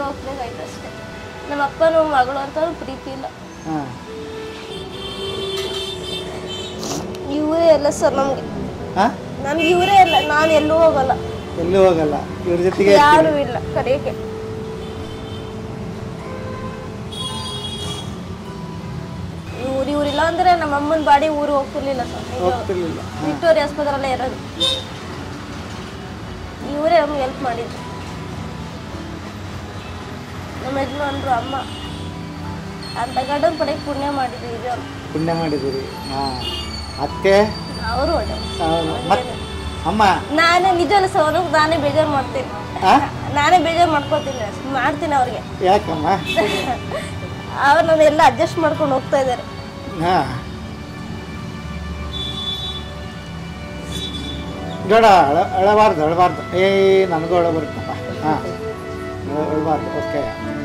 ಹೋಗ್ಬೇಕಾಯ್ತು ಅಷ್ಟೇ ನಮ್ಮ ಅಪ್ಪನೂ ಮಗಳು ಅಂತ ಪ್ರೀತಿ ಇಲ್ಲ ಹಾಂ ಇವರೇ ಎಲ್ಲ ಸರ್ ನಮ್ಗೆ ಹಾಂ ನಮ್ಗೆ ಇವರೇ ಇಲ್ಲ ನಾನು ಎಲ್ಲೂ ಹೋಗಲ್ಲ ಎಲ್ಲೂ ಹೋಗಲ್ಲ ಇವ್ರ ಜೊತೆಗೆ ಯಾರು ಇಲ್ಲ ಕರೆಯಕ್ಕೆ ಇವ್ರು ಇವ್ರಿಲ್ಲ ಅಂದ್ರೆ ನಮ್ಮ ಅಮ್ಮನ ಬಾಡಿ ಊರು ಹೋಗ್ತಿರ್ಲಿಲ್ಲ ಸರ್ ಹೋಗ್ತಿರ್ಲಿಲ್ಲ ವಿಕ್ಟೋರಿಯಾ ಆಸ್ಪತ್ರೆಯಲ್ಲೇ ಇರೋದು ಇವರೇ ನಮ್ಗೆ ಹೆಲ್ಪ್ ಮಾಡಿದ್ರು ನಮ್ಮ ಯಜಮಾನ್ರು ಅಮ್ಮ ಅಂತ ಗಂಡನ ಪಡೆಗೆ ಪುಣ್ಯ ಮಾಡಿದ್ರು ಇದು ಪುಣ್ಯ ಮಾಡಿದ್ದೀರಿ ಹಾಂ ಅತ್ತೆ ಅವರು ಒಳ್ಳೆ ಮತ್ತೆ ಅಮ್ಮ ನಾನೇ ನಿಜವಲ್ಲ ಸರ್ ಅವ್ರಿಗೆ ನಾನೇ ಬೇಜಾರು ಮಾಡ್ತೀನಿ ಹಾಂ ನಾನೇ ಬೇಜಾರು ಮಾಡ್ಕೋತೀನಿ ಮಾಡ್ತೀನಿ ಅವ್ರಿಗೆ ಯಾಕಮ್ಮ ಅವ್ರು ನಾನು ಎಲ್ಲ ಅಡ್ಜಸ್ಟ್ ಮಾಡ್ಕೊಂಡು ಹೋಗ್ತಾ ಇದ್ದಾರೆ ಹಾಂ ಬೇಡ ಅಳ ಅಳಬಾರ್ದು ಅಳಬಾರ್ದು ಏ ನನಗೂ ಅಳ ಬರುತ್ತಪ್ಪ ಹಾಂ ಅಳಬಾರ್ದು ಓಕೆ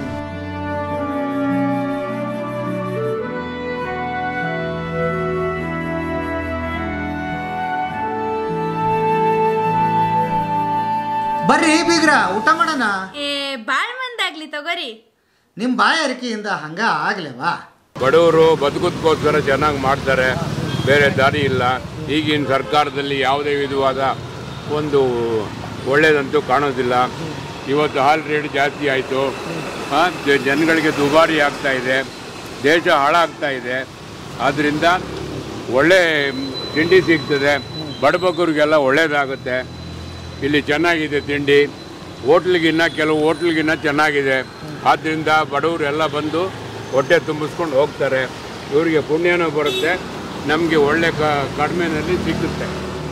ಬರ್ರಿ ಬೀಗ್ರ ಊಟ ಮಾಡೋಣ ಏ ಬಾಳ್ ಮಂದಾಗ್ಲಿ ತಗೋರಿ ನಿಮ್ಮ ಬಾಯಾರಿಕೆಯಿಂದ ಹಂಗ ಆಗ್ಲೇವಾ ಬಡವರು ಬದುಕೋದಕ್ಕೋಸ್ಕರ ಚೆನ್ನಾಗಿ ಮಾಡ್ತಾರೆ ಬೇರೆ ದಾರಿ ಇಲ್ಲ ಈಗಿನ ಸರ್ಕಾರದಲ್ಲಿ ಯಾವುದೇ ವಿಧವಾದ ಒಂದು ಒಳ್ಳೆಯದಂತೂ ಕಾಣೋದಿಲ್ಲ ಇವತ್ತು ಹಾಲ್ ರೇಟ್ ಜಾಸ್ತಿ ಆಯಿತು ಜನಗಳಿಗೆ ದುಬಾರಿ ಆಗ್ತಾ ಇದೆ ದೇಶ ಹಾಳಾಗ್ತಾ ಇದೆ ಆದ್ದರಿಂದ ಒಳ್ಳೆ ತಿಂಡಿ ಸಿಗ್ತದೆ ಬಡಬಗ್ಗರಿಗೆಲ್ಲ ಒಳ್ಳೆಯದಾಗುತ್ತೆ ಇಲ್ಲಿ ಚೆನ್ನಾಗಿದೆ ತಿಂಡಿ ಹೋಟ್ಲಿಗಿನ್ನ ಕೆಲವು ಹೋಟ್ಲಿಗಿನ್ನ ಚೆನ್ನಾಗಿದೆ ಆದ್ದರಿಂದ ಬಡವರು ಎಲ್ಲ ಬಂದು ಹೊಟ್ಟೆ ತುಂಬಿಸ್ಕೊಂಡು ಹೋಗ್ತಾರೆ ಇವರಿಗೆ ಪುಣ್ಯನೂ ಬರುತ್ತೆ ನಮಗೆ ಒಳ್ಳೆ ಕ ಕಡಿಮೆನಲ್ಲಿ ಸಿಗುತ್ತೆ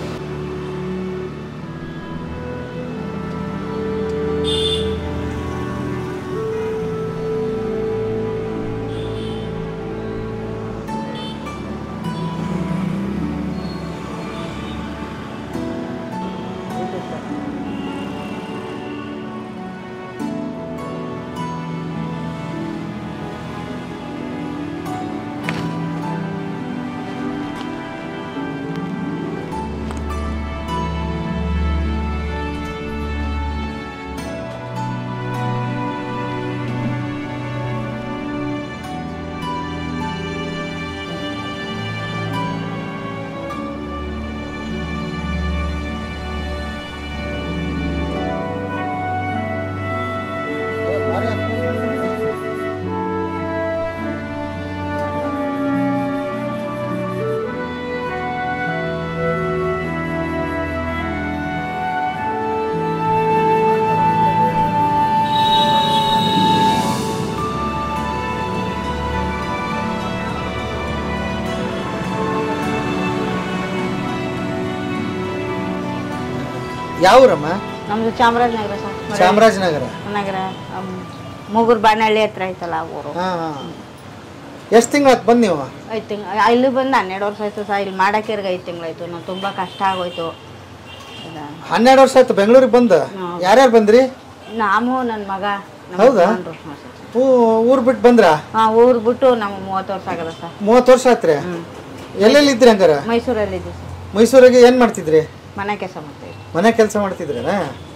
ಯಾವೂರಮ್ಮ ನಮ್ದು ಚಾಮರಾಜನಗರ ಸರ್ ಚಾಮರಾಜನಗರ ನಗರ ಮೂಗೂರು ಬಾಣಹಳ್ಳಿ ಹತ್ರ ಐತಲ್ಲ ಆ ಊರು ಹಾಂ ಹಾಂ ಎಷ್ಟು ತಿಂಗಳಾತ್ ಬಂದು ನೀವು ಐದು ತಿಂಗ್ ಇಲ್ಲಿ ಬಂದು ಹನ್ನೆರಡು ವರ್ಷ ಆಯ್ತು ಸರ್ ಇಲ್ಲಿ ಮಾಡಕ್ಕಿರ್ಗ ಐದು ತಿಂಗಳಾಯ್ತು ನಾವು ತುಂಬ ಕಷ್ಟ ಆಗೋಯ್ತು ಈಗ ಹನ್ನೆರಡು ವರ್ಷ ಆಯ್ತು ಬೆಂಗಳೂರಿಗೆ ಬಂದು ಹ್ಮ್. ಯಾರ್ಯಾರು ಬಂದ್ರಿ ನಾವು ನನ್ನ ಮಗ ನಮ್ಮ ಹೌದಾ? ಯಜಮಾನ್ರು. ಹ್ಞೂ ಸರ್. ಊ ಊರು ಬಿಟ್ಟು ಬಂದ್ರಾ ಹಾ ಊರು ಬಿಟ್ಟು ನಮ್ಗೆ ಮೂವತ್ತು ವರ್ಷ ಆಗಲ್ಲ ಸರ್ ಮೂವತ್ತು ವರ್ಷ ಆತ್ರಿ ಹ್ಮ್. ಎಲ್ಲೆಲ್ಲಿ ಇದ್ರಿ ಹಂಗಾರ ಮೈಸೂರಲ್ಲಿದ್ದೀವಿ ಸರ್ ಮೈಸೂರಿಗೆ ಏನು ಮಾಡ್ತಿದ್ರಿ ಮನೆ ಕೆಲಸ ಮಾಡ್ತೀವಿ ಮನೆ ಕೆಲಸ ಮಾಡ್ತಿದ್ರೇನಾ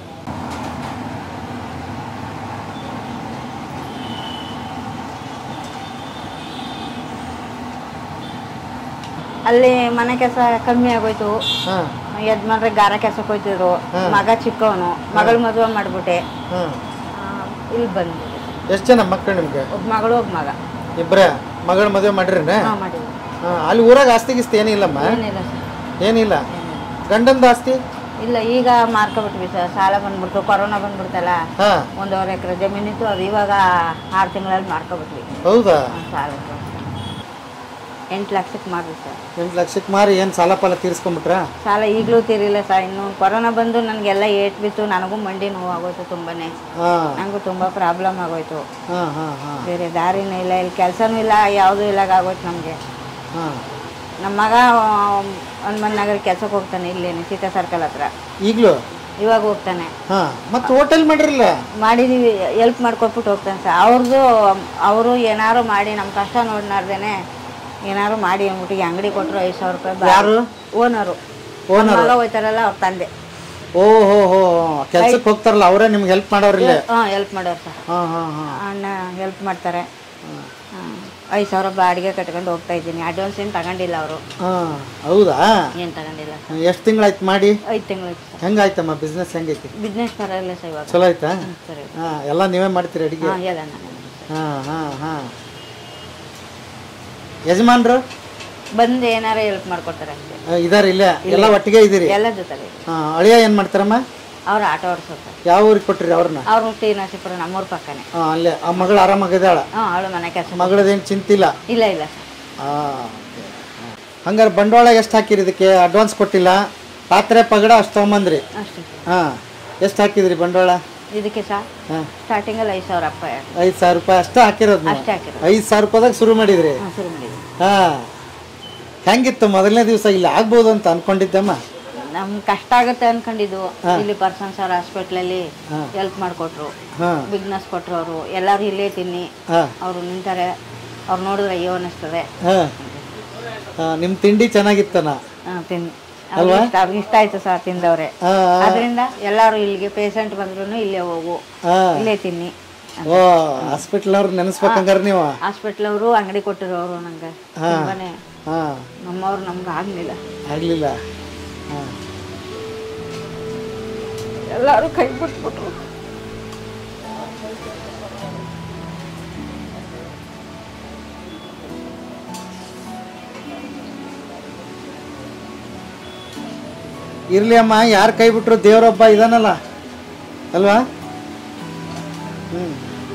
ಅಲ್ಲಿ ಮನೆ ಕೆಲಸ ಕಮ್ಮಿ ಆಗೋಯ್ತು ಹಾಂ ಯಜಮಾನ್ರೆ ಗಾರ ಕೆಲ್ಸಕ್ಕೆ ಹೋಯ್ತಿದ್ರು ಹ್ಮ್. ಮಗ ಚಿಕ್ಕವನು ಮಗಳ ಮದುವೆ ಮಾಡ್ಬಿಟ್ಟೆ ಹಾಂ ಆ, ಇಲ್ಲಿ ಬಂದು ಎಷ್ಟು ಜನ ಮಕ್ಕಳು ನಿಮ್ಗೆ ಒಬ್ಬ ಮಗಳು ಒಬ್ಬ ಮಗ ಇಬ್ಬರೇ ಮಗಳ ಮದುವೆ ಮಾಡ್ರಿನ ಹಾಂ ಮಾಡಿದ್ವಿ ಹಾಂ ಅಲ್ಲಿ ಊರಾಗ ಆಸ್ತಿ ಗಿಸ್ತಿ ಏನಿಲ್ಲಮ್ಮ ಏನಿಲ್ಲ ಸರ್ ಏನಿಲ್ಲ ಗಂಡಂದ ಆಸ್ತಿ ಇಲ್ಲ ಈಗ ಮಾರ್ಕೊಬಿಟ್ವಿ ಸರ್ ಸಾಲ ಬಂದ್ಬಿಡ್ತು ಕೊರೋನಾ ಬಂದ್ಬಿಡ್ತಲ್ಲ ಹಾಂ ಒಂದೂವರೆ ಎಕರೆ ಜಮೀನಿತ್ತು ಅದು ಇವಾಗ ಆರು ತಿಂಗಳಲ್ಲಿ ಮಾರ್ಕೊಬಿಟ್ವಿ ಹೌದಾ ಸಾಲ ಎಂಟು ಲಕ್ಷಕ್ಕೆ ಮಾರ್ವಿ ಸರ್ ಎಂಟು ಲಕ್ಷಕ್ಕೆ ಮಾರಿ ಏನು ಸಾಲ ಪಾಲ ತೀರಿಸ್ಕೊಂಬಿಟ್ರಾ ಸಾಲ ಈಗಲೂ ತೀರಿಲ್ಲ ಸರ್ ಇನ್ನು ಕೊರೋನಾ ಬಂದು ನನಗೆಲ್ಲ ಏಟ್ ಬಿತ್ತು ನನಗೂ ಮಂಡಿ ನೋವು ಆಗೋಯ್ತು ತುಂಬಾನೇ ಹಾಂ ನನಗೂ ತುಂಬ ಪ್ರಾಬ್ಲಮ್ ಆಗೋಯ್ತು ಹಾಂ ಹಾಂ ಹಾಂ ಬೇರೆ ದಾರಿನೂ ಇಲ್ಲ ಇಲ್ಲಿ ಕೆಲಸನೂ ಇಲ್ಲ ಯಾವುದೂ ಇಲ್ಲ ಆಗೋಯ್ತು ನಮಗೆ ಹಾಂ ನಮ್ಮ ಮಗ ಹನುಮನ್ ನಗರ ಕೆಲ್ಸಕ್ಕೆ ಹೋಗ್ತಾನೆ ಇಲ್ಲೇನೆ ಸೀತಾ ಸರ್ಕಲ್ ಹತ್ರ ಈಗಲೂ ಇವಾಗ ಹೋಗ್ತಾನೆ ಹಾಂ ಮತ್ತೆ ಹೋಟೆಲ್ ಮಾಡಿರಲ್ಲ ಮಾಡಿದೀವಿ ಎಲ್ಪ್ ಮಾಡ್ಕೊಟ್ಬಿಟ್ಟು ಹೋಗ್ತಾನೆ ಸರ್ ಅವ್ರದ್ದು ಅವರು ಏನಾರು ಮಾಡಿ ನಮ್ಮ ಕಷ್ಟ ನೋಡ್ನಾರ್ದೇನೆ ಏನಾರು ಮಾಡಿ ಅಂದ್ಬಿಟ್ಟು ಈ ಅಂಗಡಿ ಕೊಟ್ಟರು ಐದು ಸಾವಿರ ರೂಪಾಯಿ ಯಾರು? Owner Owner? ಮಗ ಹೋಯ್ತಾರಲ್ಲ ಅವ್ರ ತಂದೆ ಓ ಹೋ ಹೋ ಕೆಲ್ಸಕ್ಕೆ ಹೋಗ್ತಾರಲ್ಲ ಅವರೇ ನಿಮ್ಗೆ ಹೆಲ್ಪ್ ಮಾಡೋರಿಲ್ಲ ಹಾಂ ಹೆಲ್ಪ್ ಮಾಡೋರು ಸರ್ ಹಾಂ ಹಾಂ ಹಾಂ ಅಣ್ಣ ಹೆಲ್ಪ್ ಮಾಡ್ತಾರೆ ಹಾಂ ಐದು ಸಾವಿರ ಬಾಡಿಗೆ ಕಟ್ಕೊಂಡು ಹೋಗ್ತಾ ಇದ್ದೀನಿ ಅಡ್ವಾನ್ಸ್ ಏನು ತಗೊಂಡಿಲ್ಲ ಅವರು ಹಾಂ ಹೌದಾ ಏನು ತಗೊಂಡಿಲ್ಲ ಎಷ್ಟು ತಿಂಗಳಾಯ್ತು ಮಾಡಿ ಐದು ತಿಂಗಳಾಯ್ತು ಸರ್ ಹೆಂಗಾಯ್ತಮ್ಮ ಬಿಸ್ನೆಸ್ ಹೆಂಗೈತಿ ಬಿಸ್ನೆಸ್ ಪರವಾಗಿಲ್ಲ ಸರ್ ಇವಾಗ ಚಲೋ ಆಯ್ತಾ ಸರಿ ಹಾಂ ಎಲ್ಲ ನೀವೇ ಮಾಡ್ತೀರಿ ಅಡಿಗೆ ಹಾಂ ಎಲ್ಲ ನಾನು ಹಾಂ ಹಾಂ ಹಾಂ ಯಜಮಾನ್ರು ಬಂದು ಏನಾರ ಹೆಲ್ಪ್ ಮಾಡ್ಕೊಡ್ತಾರೆ ಅಷ್ಟೇ ಆ, ಇದಾರೆ ಇಲ್ಲೇ ಎಲ್ಲ ಒಟ್ಟಿಗೆ ಇದ್ದೀರಿ ಎಲ್ಲ ಜೊತೆಲಿ ಹಾಂ ಅಳಿಯ ಏನು ಮಾಡ್ತಾರಮ್ಮ ಅವ್ರು ಆಟೋ ಓಡಿಸೋತಾರೆ ಯಾವ ಊರಿಗೆ ಕೊಟ್ರಿ ಅವ್ರನ್ನ ಅವ್ರು ಟಿ ನರಸೀಪುರ ನಮ್ಮೂರ ಪಕ್ಕನೇ ಹಾಂ ಅಲ್ಲೇ ಆ ಮಗಳು ಆರಾಮಾಗಿದ್ದಾಳ ಹಾಂ ಅವಳು ಮನೆ ಕೆಲಸ ಮಗಳದೇನು ಚಿಂತಿಲ್ಲ ಇಲ್ಲ ಇಲ್ಲ ಸರ್ ಹಾಂ ಹಂಗಾರೆ ಬಂಡವಾಳ ಎಷ್ಟು ಹಾಕಿರಿ ಇದಕ್ಕೆ ಅಡ್ವಾನ್ಸ್ ಕೊಟ್ಟಿಲ್ಲ ಪಾತ್ರೆ ಪಗಡ ಅಷ್ಟು ತೊಗೊಂಬಂದ್ರಿ ಅಷ್ಟೇ ಸರ್ ಹಾಂ ಎಷ್ಟು ಹಾಕಿದ್ರಿ ಬಂಡವಾಳ ಇದಕ್ಕೆ ಸರ್ ಹಾಂ ಸ್ಟಾರ್ಟಿಂಗಲ್ಲಿ ಐದು ಸಾವಿರ ರೂಪಾಯಿ ಐದು ಸಾವಿರ ರೂಪಾಯಿ ಅಷ್ಟೇ ಹಾಕಿರೋದು ನೀವು? ಅಷ್ಟೇ ಹಾಕಿರೋದು ಐದು ಸಾವಿರ ರೂಪಾಯಿದಾಗ ಶುರು ಮಾಡಿದ್ರಿ ಹಾಂ ಶುರು ಮಾಡಿದ್ವಿ ಹಾಂ ಹೆಂಗಿತ್ತು ಮೊದಲನೇ ದಿವಸ ಇಲ್ಲಿ ಆಗ್ಬೋದು ಅಂತ ಅನ್ಕೊಂಡಿದ್ದಮ್ಮ ನಮ್ಗೆ ಕಷ್ಟ ಆಗುತ್ತೆ ಅನ್ಕೊಂಡಿದ್ದು ಇಲ್ಲಿ ಪರ್ಸನ್ಸ್ ಅವ್ರ ಹಾಸ್ಪಿಟ್ಲಲ್ಲಿ ಹೆಲ್ಪ್ ಮಾಡಿಕೊಟ್ರು ಹಾಂ ಬಿಗ್ನೆಸ್ ಕೊಟ್ರು ಅವರು ಎಲ್ಲರೂ ಇಲ್ಲೇ ತಿನ್ನಿ ಹಾಂ ಅವರು ನಿಂತಾರೆ ಅವ್ರು ನೋಡಿದ್ರೆ ಅಯ್ಯೋ ಅನ್ನಿಸ್ತದೆ ಹಾಂ ನಿಮ್ಮ ತಿಂಡಿ ಚೆನ್ನಾಗಿತ್ತನ ಹಾಂ ತಿನ್ ಅವ್ರಿಗೆ ಇಷ್ಟ ಅವ್ರಿಗೆ ಇಷ್ಟ ಆಯ್ತು ಸರ್ ತಿಂದವ್ರೆ ಹಾಂ ಅದರಿಂದ ಎಲ್ಲರೂ ಇಲ್ಲಿಗೆ ಪೇಷಂಟ್ ಬಂದ್ರು ಇಲ್ಲೇ ಹೋಗು ಹಾಂ ಇಲ್ಲೇ ತಿನ್ನಿ ಓ ಹಾಸ್ಪಿಟ್ಲ್ನವ್ರು ನೆನೆಸ್ಬೇಕಂಗಾರೆ ನೀವು ಹಾಸ್ಪಿಟ್ಲ್ ಅವರು ಅಂಗಡಿ ಕೊಟ್ಟಿರು ಅವರು ನಂಗೆ ತುಂಬಾನೇ ಹಾಂ ನಮ್ಮವ್ರು ನಮ್ಗೆ ಆಗ್ಲಿಲ್ಲ ಆಗಲಿಲ್ಲ ಹಾಂ ಎಲ್ಲರೂ ಕೈ ಬಿಟ್ಬಿಟ್ರು ಇರ್ಲಿ ಅಮ್ಮ ಯಾರು ಕೈ ಬಿಟ್ರು ದೇವರೊಬ್ಬ ಇದಾನಲ್ಲ ಅಲ್ವಾ ಹ್ಞೂ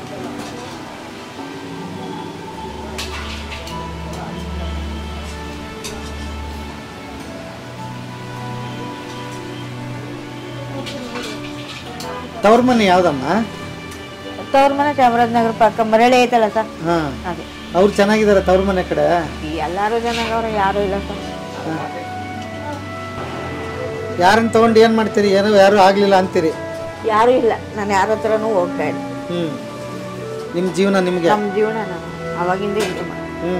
ತವ್ರ ಮನೆ ಯಾವ್ದಮ್ಮ ತವ್ರ ಮನೆ ಚಾಮರಾಜನಗರ ಪಕ್ಕ ಮರಳಿ ಐತಲ್ಲ ಸರ್ ಹಾಂ ಅದೇ ಅವ್ರು ಚೆನ್ನಾಗಿದ್ದಾರೆ ತವ್ರ ಮನೆ ಕಡೆ ಎಲ್ಲರೂ ಜನ ಅವ್ರು ಯಾರು ಇಲ್ಲ ಸರ್ ಯಾರನ್ನ ತಗೊಂಡು ಏನು ಮಾಡ್ತೀರಿ ಏನೋ ಯಾರು ಆಗಲಿಲ್ಲ ಅಂತೀರಿ ಯಾರು ಇಲ್ಲ ನಾನು ಯಾರ ಹತ್ರನೂ ಹೋಗ್ತಾ ಇಲ್ಲ ಹ್ಞೂ ನಿಮ್ಮ ಜೀವನ ನಿಮಗೆ ನಮ್ಮ ಜೀವನ ನಾನು ಅವಾಗಿಂದ ಇದು ಮಾಡಿ ಹ್ಞೂ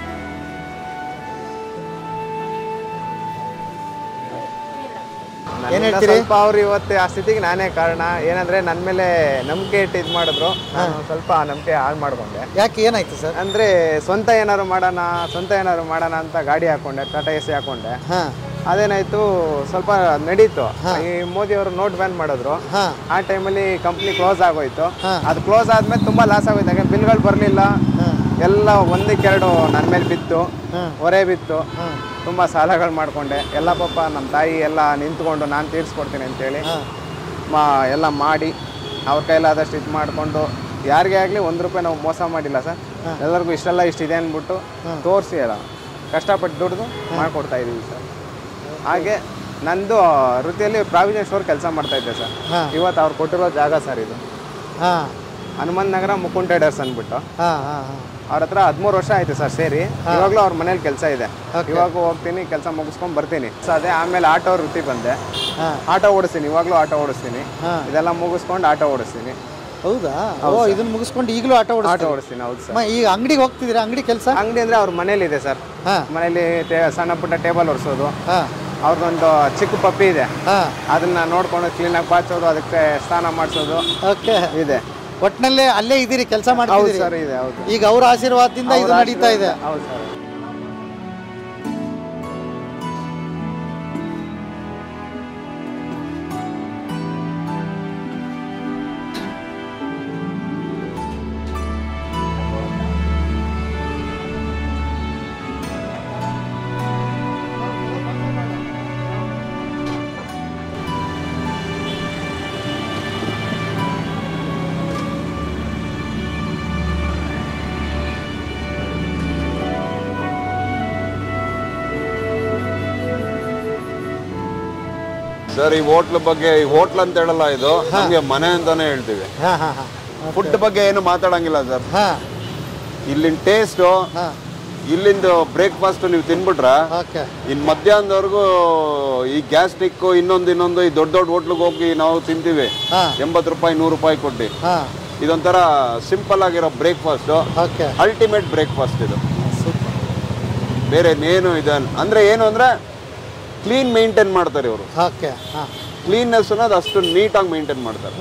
ಏನ್ ನನ್ನಿಂದ ಹೇಳ್ತೀರಿ? ಸ್ವಲ್ಪ ಅವ್ರು ಇವತ್ತು ಆ ಸ್ಥಿತಿಗೆ ನಾನೇ ಕಾರಣ ಏನಂದ್ರೆ ನನ್ನ ಮೇಲೆ ನಂಬಿಕೆ ಇಟ್ಟು ಇದು ಮಾಡಿದ್ರು ನಾನು ಸ್ವಲ್ಪ ಆ ನಂಬಿಕೆ ಹಾಳು ಮಾಡ್ಕೊಂಡೆ ಯಾಕೆ ಏನಾಯ್ತು ಸರ್ ಅಂದ್ರೆ ಸ್ವಂತ ಏನಾದ್ರು ಮಾಡೋಣ ಸ್ವಂತ ಏನಾದ್ರು ಮಾಡೋಣ ಅಂತ ಗಾಡಿ ಹಾಕೊಂಡೆ ಟಾಟಾ ಎ ಸಿ ಹಾಕೊಂಡೆ ಹಾಂ ಅದೇನಾಯ್ತು ಸ್ವಲ್ಪ ನಡೀತು ಈ ಮೋದಿ ಅವರು ನೋಟ್ ಬ್ಯಾನ್ ಮಾಡಿದ್ರು ಹಾಂ ಆ ಟೈಮಲ್ಲಿ ಕಂಪ್ನಿ ಕ್ಲೋಸ್ ಆಗೋಯ್ತು ಹಾ. ಅದು ಕ್ಲೋಸ್ ಆದ್ಮೇಲೆ ತುಂಬಾ ಲಾಸ್ ಆಗೋಯ್ತು ಯಾಕಂದ್ರೆ ಬಿಲ್ಗಳು ಬರಲಿಲ್ಲ ಎಲ್ಲ ಒಂದಕ್ಕೆರಡು ನನ್ನ ಮೇಲೆ ಬಿತ್ತು ಹಾಂ ಹೊರೆ ಬಿತ್ತು ಹಾಂ ತುಂಬ ಸಾಲಗಳು ಮಾಡಿಕೊಂಡೆ ಎಲ್ಲ ಪಾಪ ನಮ್ಮ ತಾಯಿ ಎಲ್ಲ ನಿಂತ್ಕೊಂಡು ನಾನು ತೀರಿಸ್ಕೊಡ್ತೀನಿ ಅಂತೇಳಿ ಹಾಂ ಮಾ ಎಲ್ಲ ಮಾಡಿ ಅವ್ರ ಕೈಲಾದಷ್ಟು ಇದು ಮಾಡಿಕೊಂಡು ಯಾರಿಗೇ ಆಗಲಿ ಒಂದು ರೂಪಾಯಿ ನಾವು ಮೋಸ ಮಾಡಿಲ್ಲ ಸರ್ ಎಲ್ಲರಿಗೂ ಇಷ್ಟೆಲ್ಲ ಇಷ್ಟಿದೆ ಅಂದ್ಬಿಟ್ಟು ತೋರಿಸಿ ಅಲ್ಲ ಕಷ್ಟಪಟ್ಟು ದುಡ್ದು ಮಾಡಿಕೊಡ್ತಾ ಇದ್ದೀವಿ ಸರ್ ಹಾಗೆ ನಂದು ವೃತ್ತಿಯಲ್ಲಿ ಪ್ರಾವಿಷನ್ ಸ್ಟೋರ್ ಕೆಲಸ ಮಾಡ್ತಾ ಇದ್ದೆ ಸರ್ ಹಾ. ಇವತ್ತು ಅವ್ರು ಕೊಟ್ಟಿರೋ ಜಾಗ ಸರ್ ಇದು ಹಾಂ ಹನುಮಂತ ನಗರ ಮುಕುಂದ್ ಟ್ರೇಡರ್ಸ್ ಅಂದ್ಬಿಟ್ಟು ಹಾಂ ಹಾಂ ಹಾಂ ಅವ್ರ ಹತ್ರ ಹದಿಮೂರು ವರ್ಷ ಆಯ್ತು ಸರ್ ಸೇರಿ ಇವಾಗಲೂ ಅವ್ರ ಮನೇಲಿ ಕೆಲಸ ಇದೆ Okay. ಇವಾಗ ಹೋಗ್ತೀನಿ ಕೆಲಸ ಮುಗಿಸ್ಕೊಂಡ್ ಬರ್ತೀನಿ ಸೊ ಅದೇ ಆಮೇಲೆ ಆಟೋ ವೃತ್ತಿ ಬಂದೆ ಹಾಂ ಆಟೋ ಓಡಿಸ್ತೀನಿ ಇವಾಗಲೂ ಆಟೋ ಓಡಿಸ್ತೀನಿ ಹಾಂ ಇದೆಲ್ಲ ಮುಗಿಸ್ಕೊಂಡು ಆಟೋ ಓಡಿಸ್ತೀನಿ ಹೌದಾ ಓ ಇದನ್ನ ಮುಗಿಸ್ಕೊಂಡು ಈಗಲೂ ಆಟೋ ಆಟೋ ಓಡಿಸ್ತಾರೆ ಓಡಿಸ್ತೀನಿ ಹೌದು ಸರ್ ಅಮ್ಮ ಈಗ ಅಂಗಡಿಗೆ ಹೋಗ್ತಿದ್ದೀರಾ ಅಂಗಡಿ ಕೆಲಸ ಅಂಗಡಿ ಅಂದ್ರೆ ಅವ್ರ ಮನೇಲಿ ಇದೆ ಸರ್ ಹಾಂ ಮನೇಲಿ ಟೇ- ಸಣ್ಣ ಪುಟ್ಟ ಟೇಬಲ್ ಒರೆಸೋದು ಹಾಂ ಅವ್ರದ್ದೊಂದು ಚಿಕ್ಕ ಪಪ್ಪಿ ಇದೆ ಹಾಂ ಅದನ್ನ ನೋಡ್ಕೊಂಡು ಕ್ಲೀನಾಗಿ ಬಾಚೋದು ಅದಕ್ಕೆ ಸ್ನಾನ ಮಾಡಿಸೋದು ಓಕೆ ಇದೆ ಒಟ್ಟಿನಲ್ಲೇ ಅಲ್ಲೇ ಇದ್ದೀರಿ ಕೆಲಸ ಹೌದು ಮಾಡ್ತಿದ್ದೀರಿ ಸರ್ ಇದೆ ಹೌದು ಈಗ ಅವ್ರ ಆಶೀರ್ವಾದದಿಂದ ಇದು ಅವ್ರ ನಡೀತಾ ಇದೆ ಹೌದು ಸರ್ ಸರ್ ಈ ಹೋಟ್ಲ್ ಬಗ್ಗೆ ಈ ಹೋಟ್ಲ್ ಅಂತ ಹೇಳಲ್ಲ ಇದು ನಮಗೆ ಮನೆ ಅಂತಾನೆ ಹೇಳ್ತೀವಿ ಹಾಂ ಹಾಂ ಹಾಂ ಫುಡ್ ಬಗ್ಗೆ ಏನು ಮಾತಾಡಂಗಿಲ್ಲ ಸರ್ ಹಾಂ ಇಲ್ಲಿನ ಟೇಸ್ಟು ಹಾಂ ಇಲ್ಲಿಂದ ಬ್ರೇಕ್ಫಾಸ್ಟ್ ನೀವು ತಿನ್ಬಿಟ್ರೆ ಓಕೆ ಇನ್ನು ಮಧ್ಯಾಹ್ನದವರೆಗೂ ಈ ಗ್ಯಾಸ್ಟ್ರಿಕ್ ಇನ್ನೊಂದು ಇನ್ನೊಂದು ಈ ದೊಡ್ಡ ದೊಡ್ಡ ಹೋಟ್ಲಿಗೆ ಹೋಗಿ ನಾವು ತಿಂತೀವಿ ಹಾಂ ಎಂಬತ್ತು ರೂಪಾಯಿ ನೂರು ರೂಪಾಯಿ ಕೊಟ್ಟು ಹಾಂ ಇದೊಂಥರ ಸಿಂಪಲ್ ಆಗಿರೋ ಬ್ರೇಕ್ಫಾಸ್ಟು ಓಕೆ ಅಲ್ಟಿಮೇಟ್ ಬ್ರೇಕ್ಫಾಸ್ಟ್ ಇದು ಸೂಪರ್ ಬೇರೆ ಏನು ಇದೆ ಅಂದ್ರೆ ಏನು ಅಂದ್ರೆ ಕ್ಲೀನ್ ಮೇಂಟೈನ್ ಮಾಡ್ತಾರೆ ಇವರು ಓಕೆ ಹಾಂ ಕ್ಲೀನ್ನೆಸ್ ಅನ್ನೋದು ಅಷ್ಟು ನೀಟಾಗಿ ಮೇಂಟೈನ್ ಮಾಡ್ತಾರೆ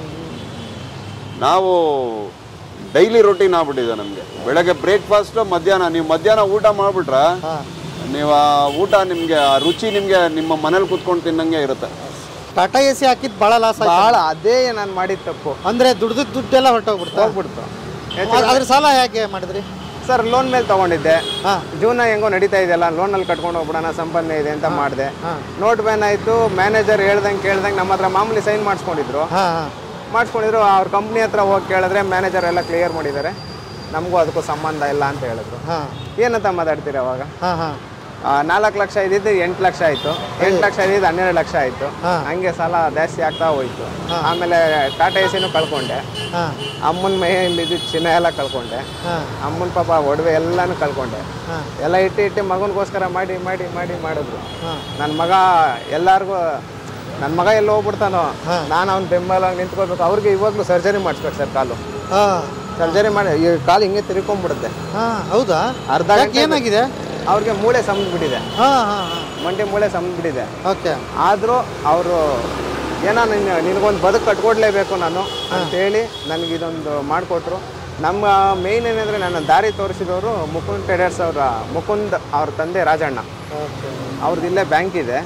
ನಾವು ಡೈಲಿ ರೊಟೀನ್ ಆಗ್ಬಿಟ್ಟಿದೆ ನಮಗೆ ಬೆಳಗ್ಗೆ ಬ್ರೇಕ್ಫಾಸ್ಟ್ ಮಧ್ಯಾಹ್ನ ನೀವು ಮಧ್ಯಾಹ್ನ ಊಟ ಮಾಡ್ಬಿಟ್ರೆ ನೀವು ಆ ಊಟ ನಿಮಗೆ ಆ ರುಚಿ ನಿಮಗೆ ನಿಮ್ಮ ಮನೇಲಿ ಕುತ್ಕೊಂಡು ತಿನ್ನಂಗೆ ಇರುತ್ತೆ ಟಾಟಾ ಎ ಸಿ ಹಾಕಿದ್ ಭಾಳ ಲಾಸ್ ಆಯ್ತು ಭಾಳ ಅದೇ ನಾನು ಮಾಡಿದ ತಪ್ಪು ಅಂದ್ರೆ ದುಡ್ದು ದುಡ್ಡೆಲ್ಲ ಹೊರಟೋಗ್ಬಿಡ್ತಾ ಹೋಗ್ಬಿಡ್ತು ಅದ್ರ ಸಾಲ ಹೇಗೆ ಮಾಡಿದ್ರಿ ಸರ್ ಲೋನ್ ಮೇಲೆ ತಗೊಂಡಿದ್ದೆ ಹಾ. ಜೀವನ ಹೆಂಗೋ ನಡೀತಾ ಇದೆಯಲ್ಲ ಲೋನಲ್ಲಿ ಕಟ್ಕೊಂಡು ಹೋಗ್ಬಿಡೋಣ ಸಂಪಾದನೆ ಇದೆ ಅಂತ ಮಾಡಿದೆ ನೋಟ್ ಬ್ಯಾನ್ ಆಯಿತು ಮ್ಯಾನೇಜರ್ ಹೇಳ್ದಂಗೆ ಕೇಳ್ದಂಗೆ ನಮ್ಮ ಹತ್ರ ಮಾಮೂಲಿ ಸೈನ್ ಮಾಡಿಸ್ಕೊಂಡಿದ್ರು ಹಾ ಹಾ ಮಾಡಿಸ್ಕೊಂಡಿದ್ರು ಅವ್ರ ಕಂಪ್ನಿ ಹತ್ರ ಹೋಗಿ ಕೇಳಿದ್ರೆ ಮ್ಯಾನೇಜರ್ ಎಲ್ಲ ಕ್ಲಿಯರ್ ಮಾಡಿದ್ದಾರೆ ನಮಗೂ ಅದಕ್ಕೂ ಸಂಬಂಧ ಇಲ್ಲ ಅಂತ ಹೇಳಿದ್ರು ಹಾ ಏನಂತ ಮಾತಾಡ್ತೀರಿ ಅವಾಗ ಹಾ ಹಾ ನಾಲ್ಕು ಲಕ್ಷ ಇದ್ದಿದ್ದು ಎಂಟು ಲಕ್ಷ ಆಯಿತು ಎಂಟು ಲಕ್ಷ ಇದ್ದಿದ್ದು ಹನ್ನೆರಡು ಲಕ್ಷ ಆಯಿತು ಹಂಗೆ ಸಾಲ ಜಾಸ್ತಿ ಆಗ್ತಾ ಹೋಯ್ತು ಆಮೇಲೆ ಟಾಟಾ ಎ ಸಿನೂ ಕಳ್ಕೊಂಡೆ ಹಾ ಅಮ್ಮನ ಮೈಯಲ್ಲಿ ಇದ್ದಿದ್ದು ಚಿನ್ನ ಎಲ್ಲ ಕಳ್ಕೊಂಡೆ ಹಾ ಅಮ್ಮನ ಪಾಪ ಒಡವೆ ಎಲ್ಲಾನು ಕಳ್ಕೊಂಡೆ ಹಾ. ಎಲ್ಲ ಇಟ್ಟು ಇಟ್ಟು ಮಗನಿಗೋಸ್ಕರ ಮಾಡಿ ಮಾಡಿ ಮಾಡಿ ಮಾಡಿದ್ರು ಹಾ. ನನ್ನ ಮಗ ಎಲ್ಲಾರ್ಗೂ ನನ್ನ ಮಗ ಎಲ್ಲ ಹೋಗ್ಬಿಡ್ತಾನೋ ನಾನು ಅವ್ನ ಬೆಂಬಲ ನಿಂತ್ಕೋಬೇಕು ಅವ್ರಿಗೆ ಇವಾಗಲೂ ಸರ್ಜರಿ ಮಾಡಿಸ್ಬೇಕು ಸರ್ ಕಾಲು ಹಾ ಸರ್ಜರಿ ಮಾಡಿ ಈ ಕಾಲು ಹಿಂಗೆ ತಿರ್ಕೊಂಡ್ಬಿಡುತ್ತೆ ಹಾ ಹೌದಾ ಅರ್ಧ ಯಾಕೆ ಗಂಟೆ ಏನಾಗಿದೆ ಅವ್ರಿಗೆ ಮೂಳೆ ಸಮದ್ಬಿಟ್ಟಿದೆ ಹಾ ಹಾ ಹಾ ಮಂಡಿ ಮೂಳೆ ಸಮದ್ಬಿಟ್ಟಿದೆ ಓಕೆ ಆದರೂ ಅವರು ಏನೋ ನಿನ್ನ ನಿನಗೊಂದು ಬದುಕು ಕಟ್ಕೊಡ್ಲೇಬೇಕು ನಾನು ಅಂತೇಳಿ ನನಗೆ ಇದೊಂದು ಮಾಡಿಕೊಟ್ರು ನಮ್ಮ ಮೇಯ್ನ್ ಏನಂದರೆ ನನ್ನ ದಾರಿ ತೋರಿಸಿದವರು ಮುಕುಂದ್ ಟ್ರೇಡರ್ಸ್ ಅವರ ಮುಕುಂದ್ ಅವ್ರ ತಂದೆ ರಾಜಣ್ಣ ಅವ್ರದ್ದು ಇಲ್ಲೇ ಬ್ಯಾಂಕ್ ಇದೆ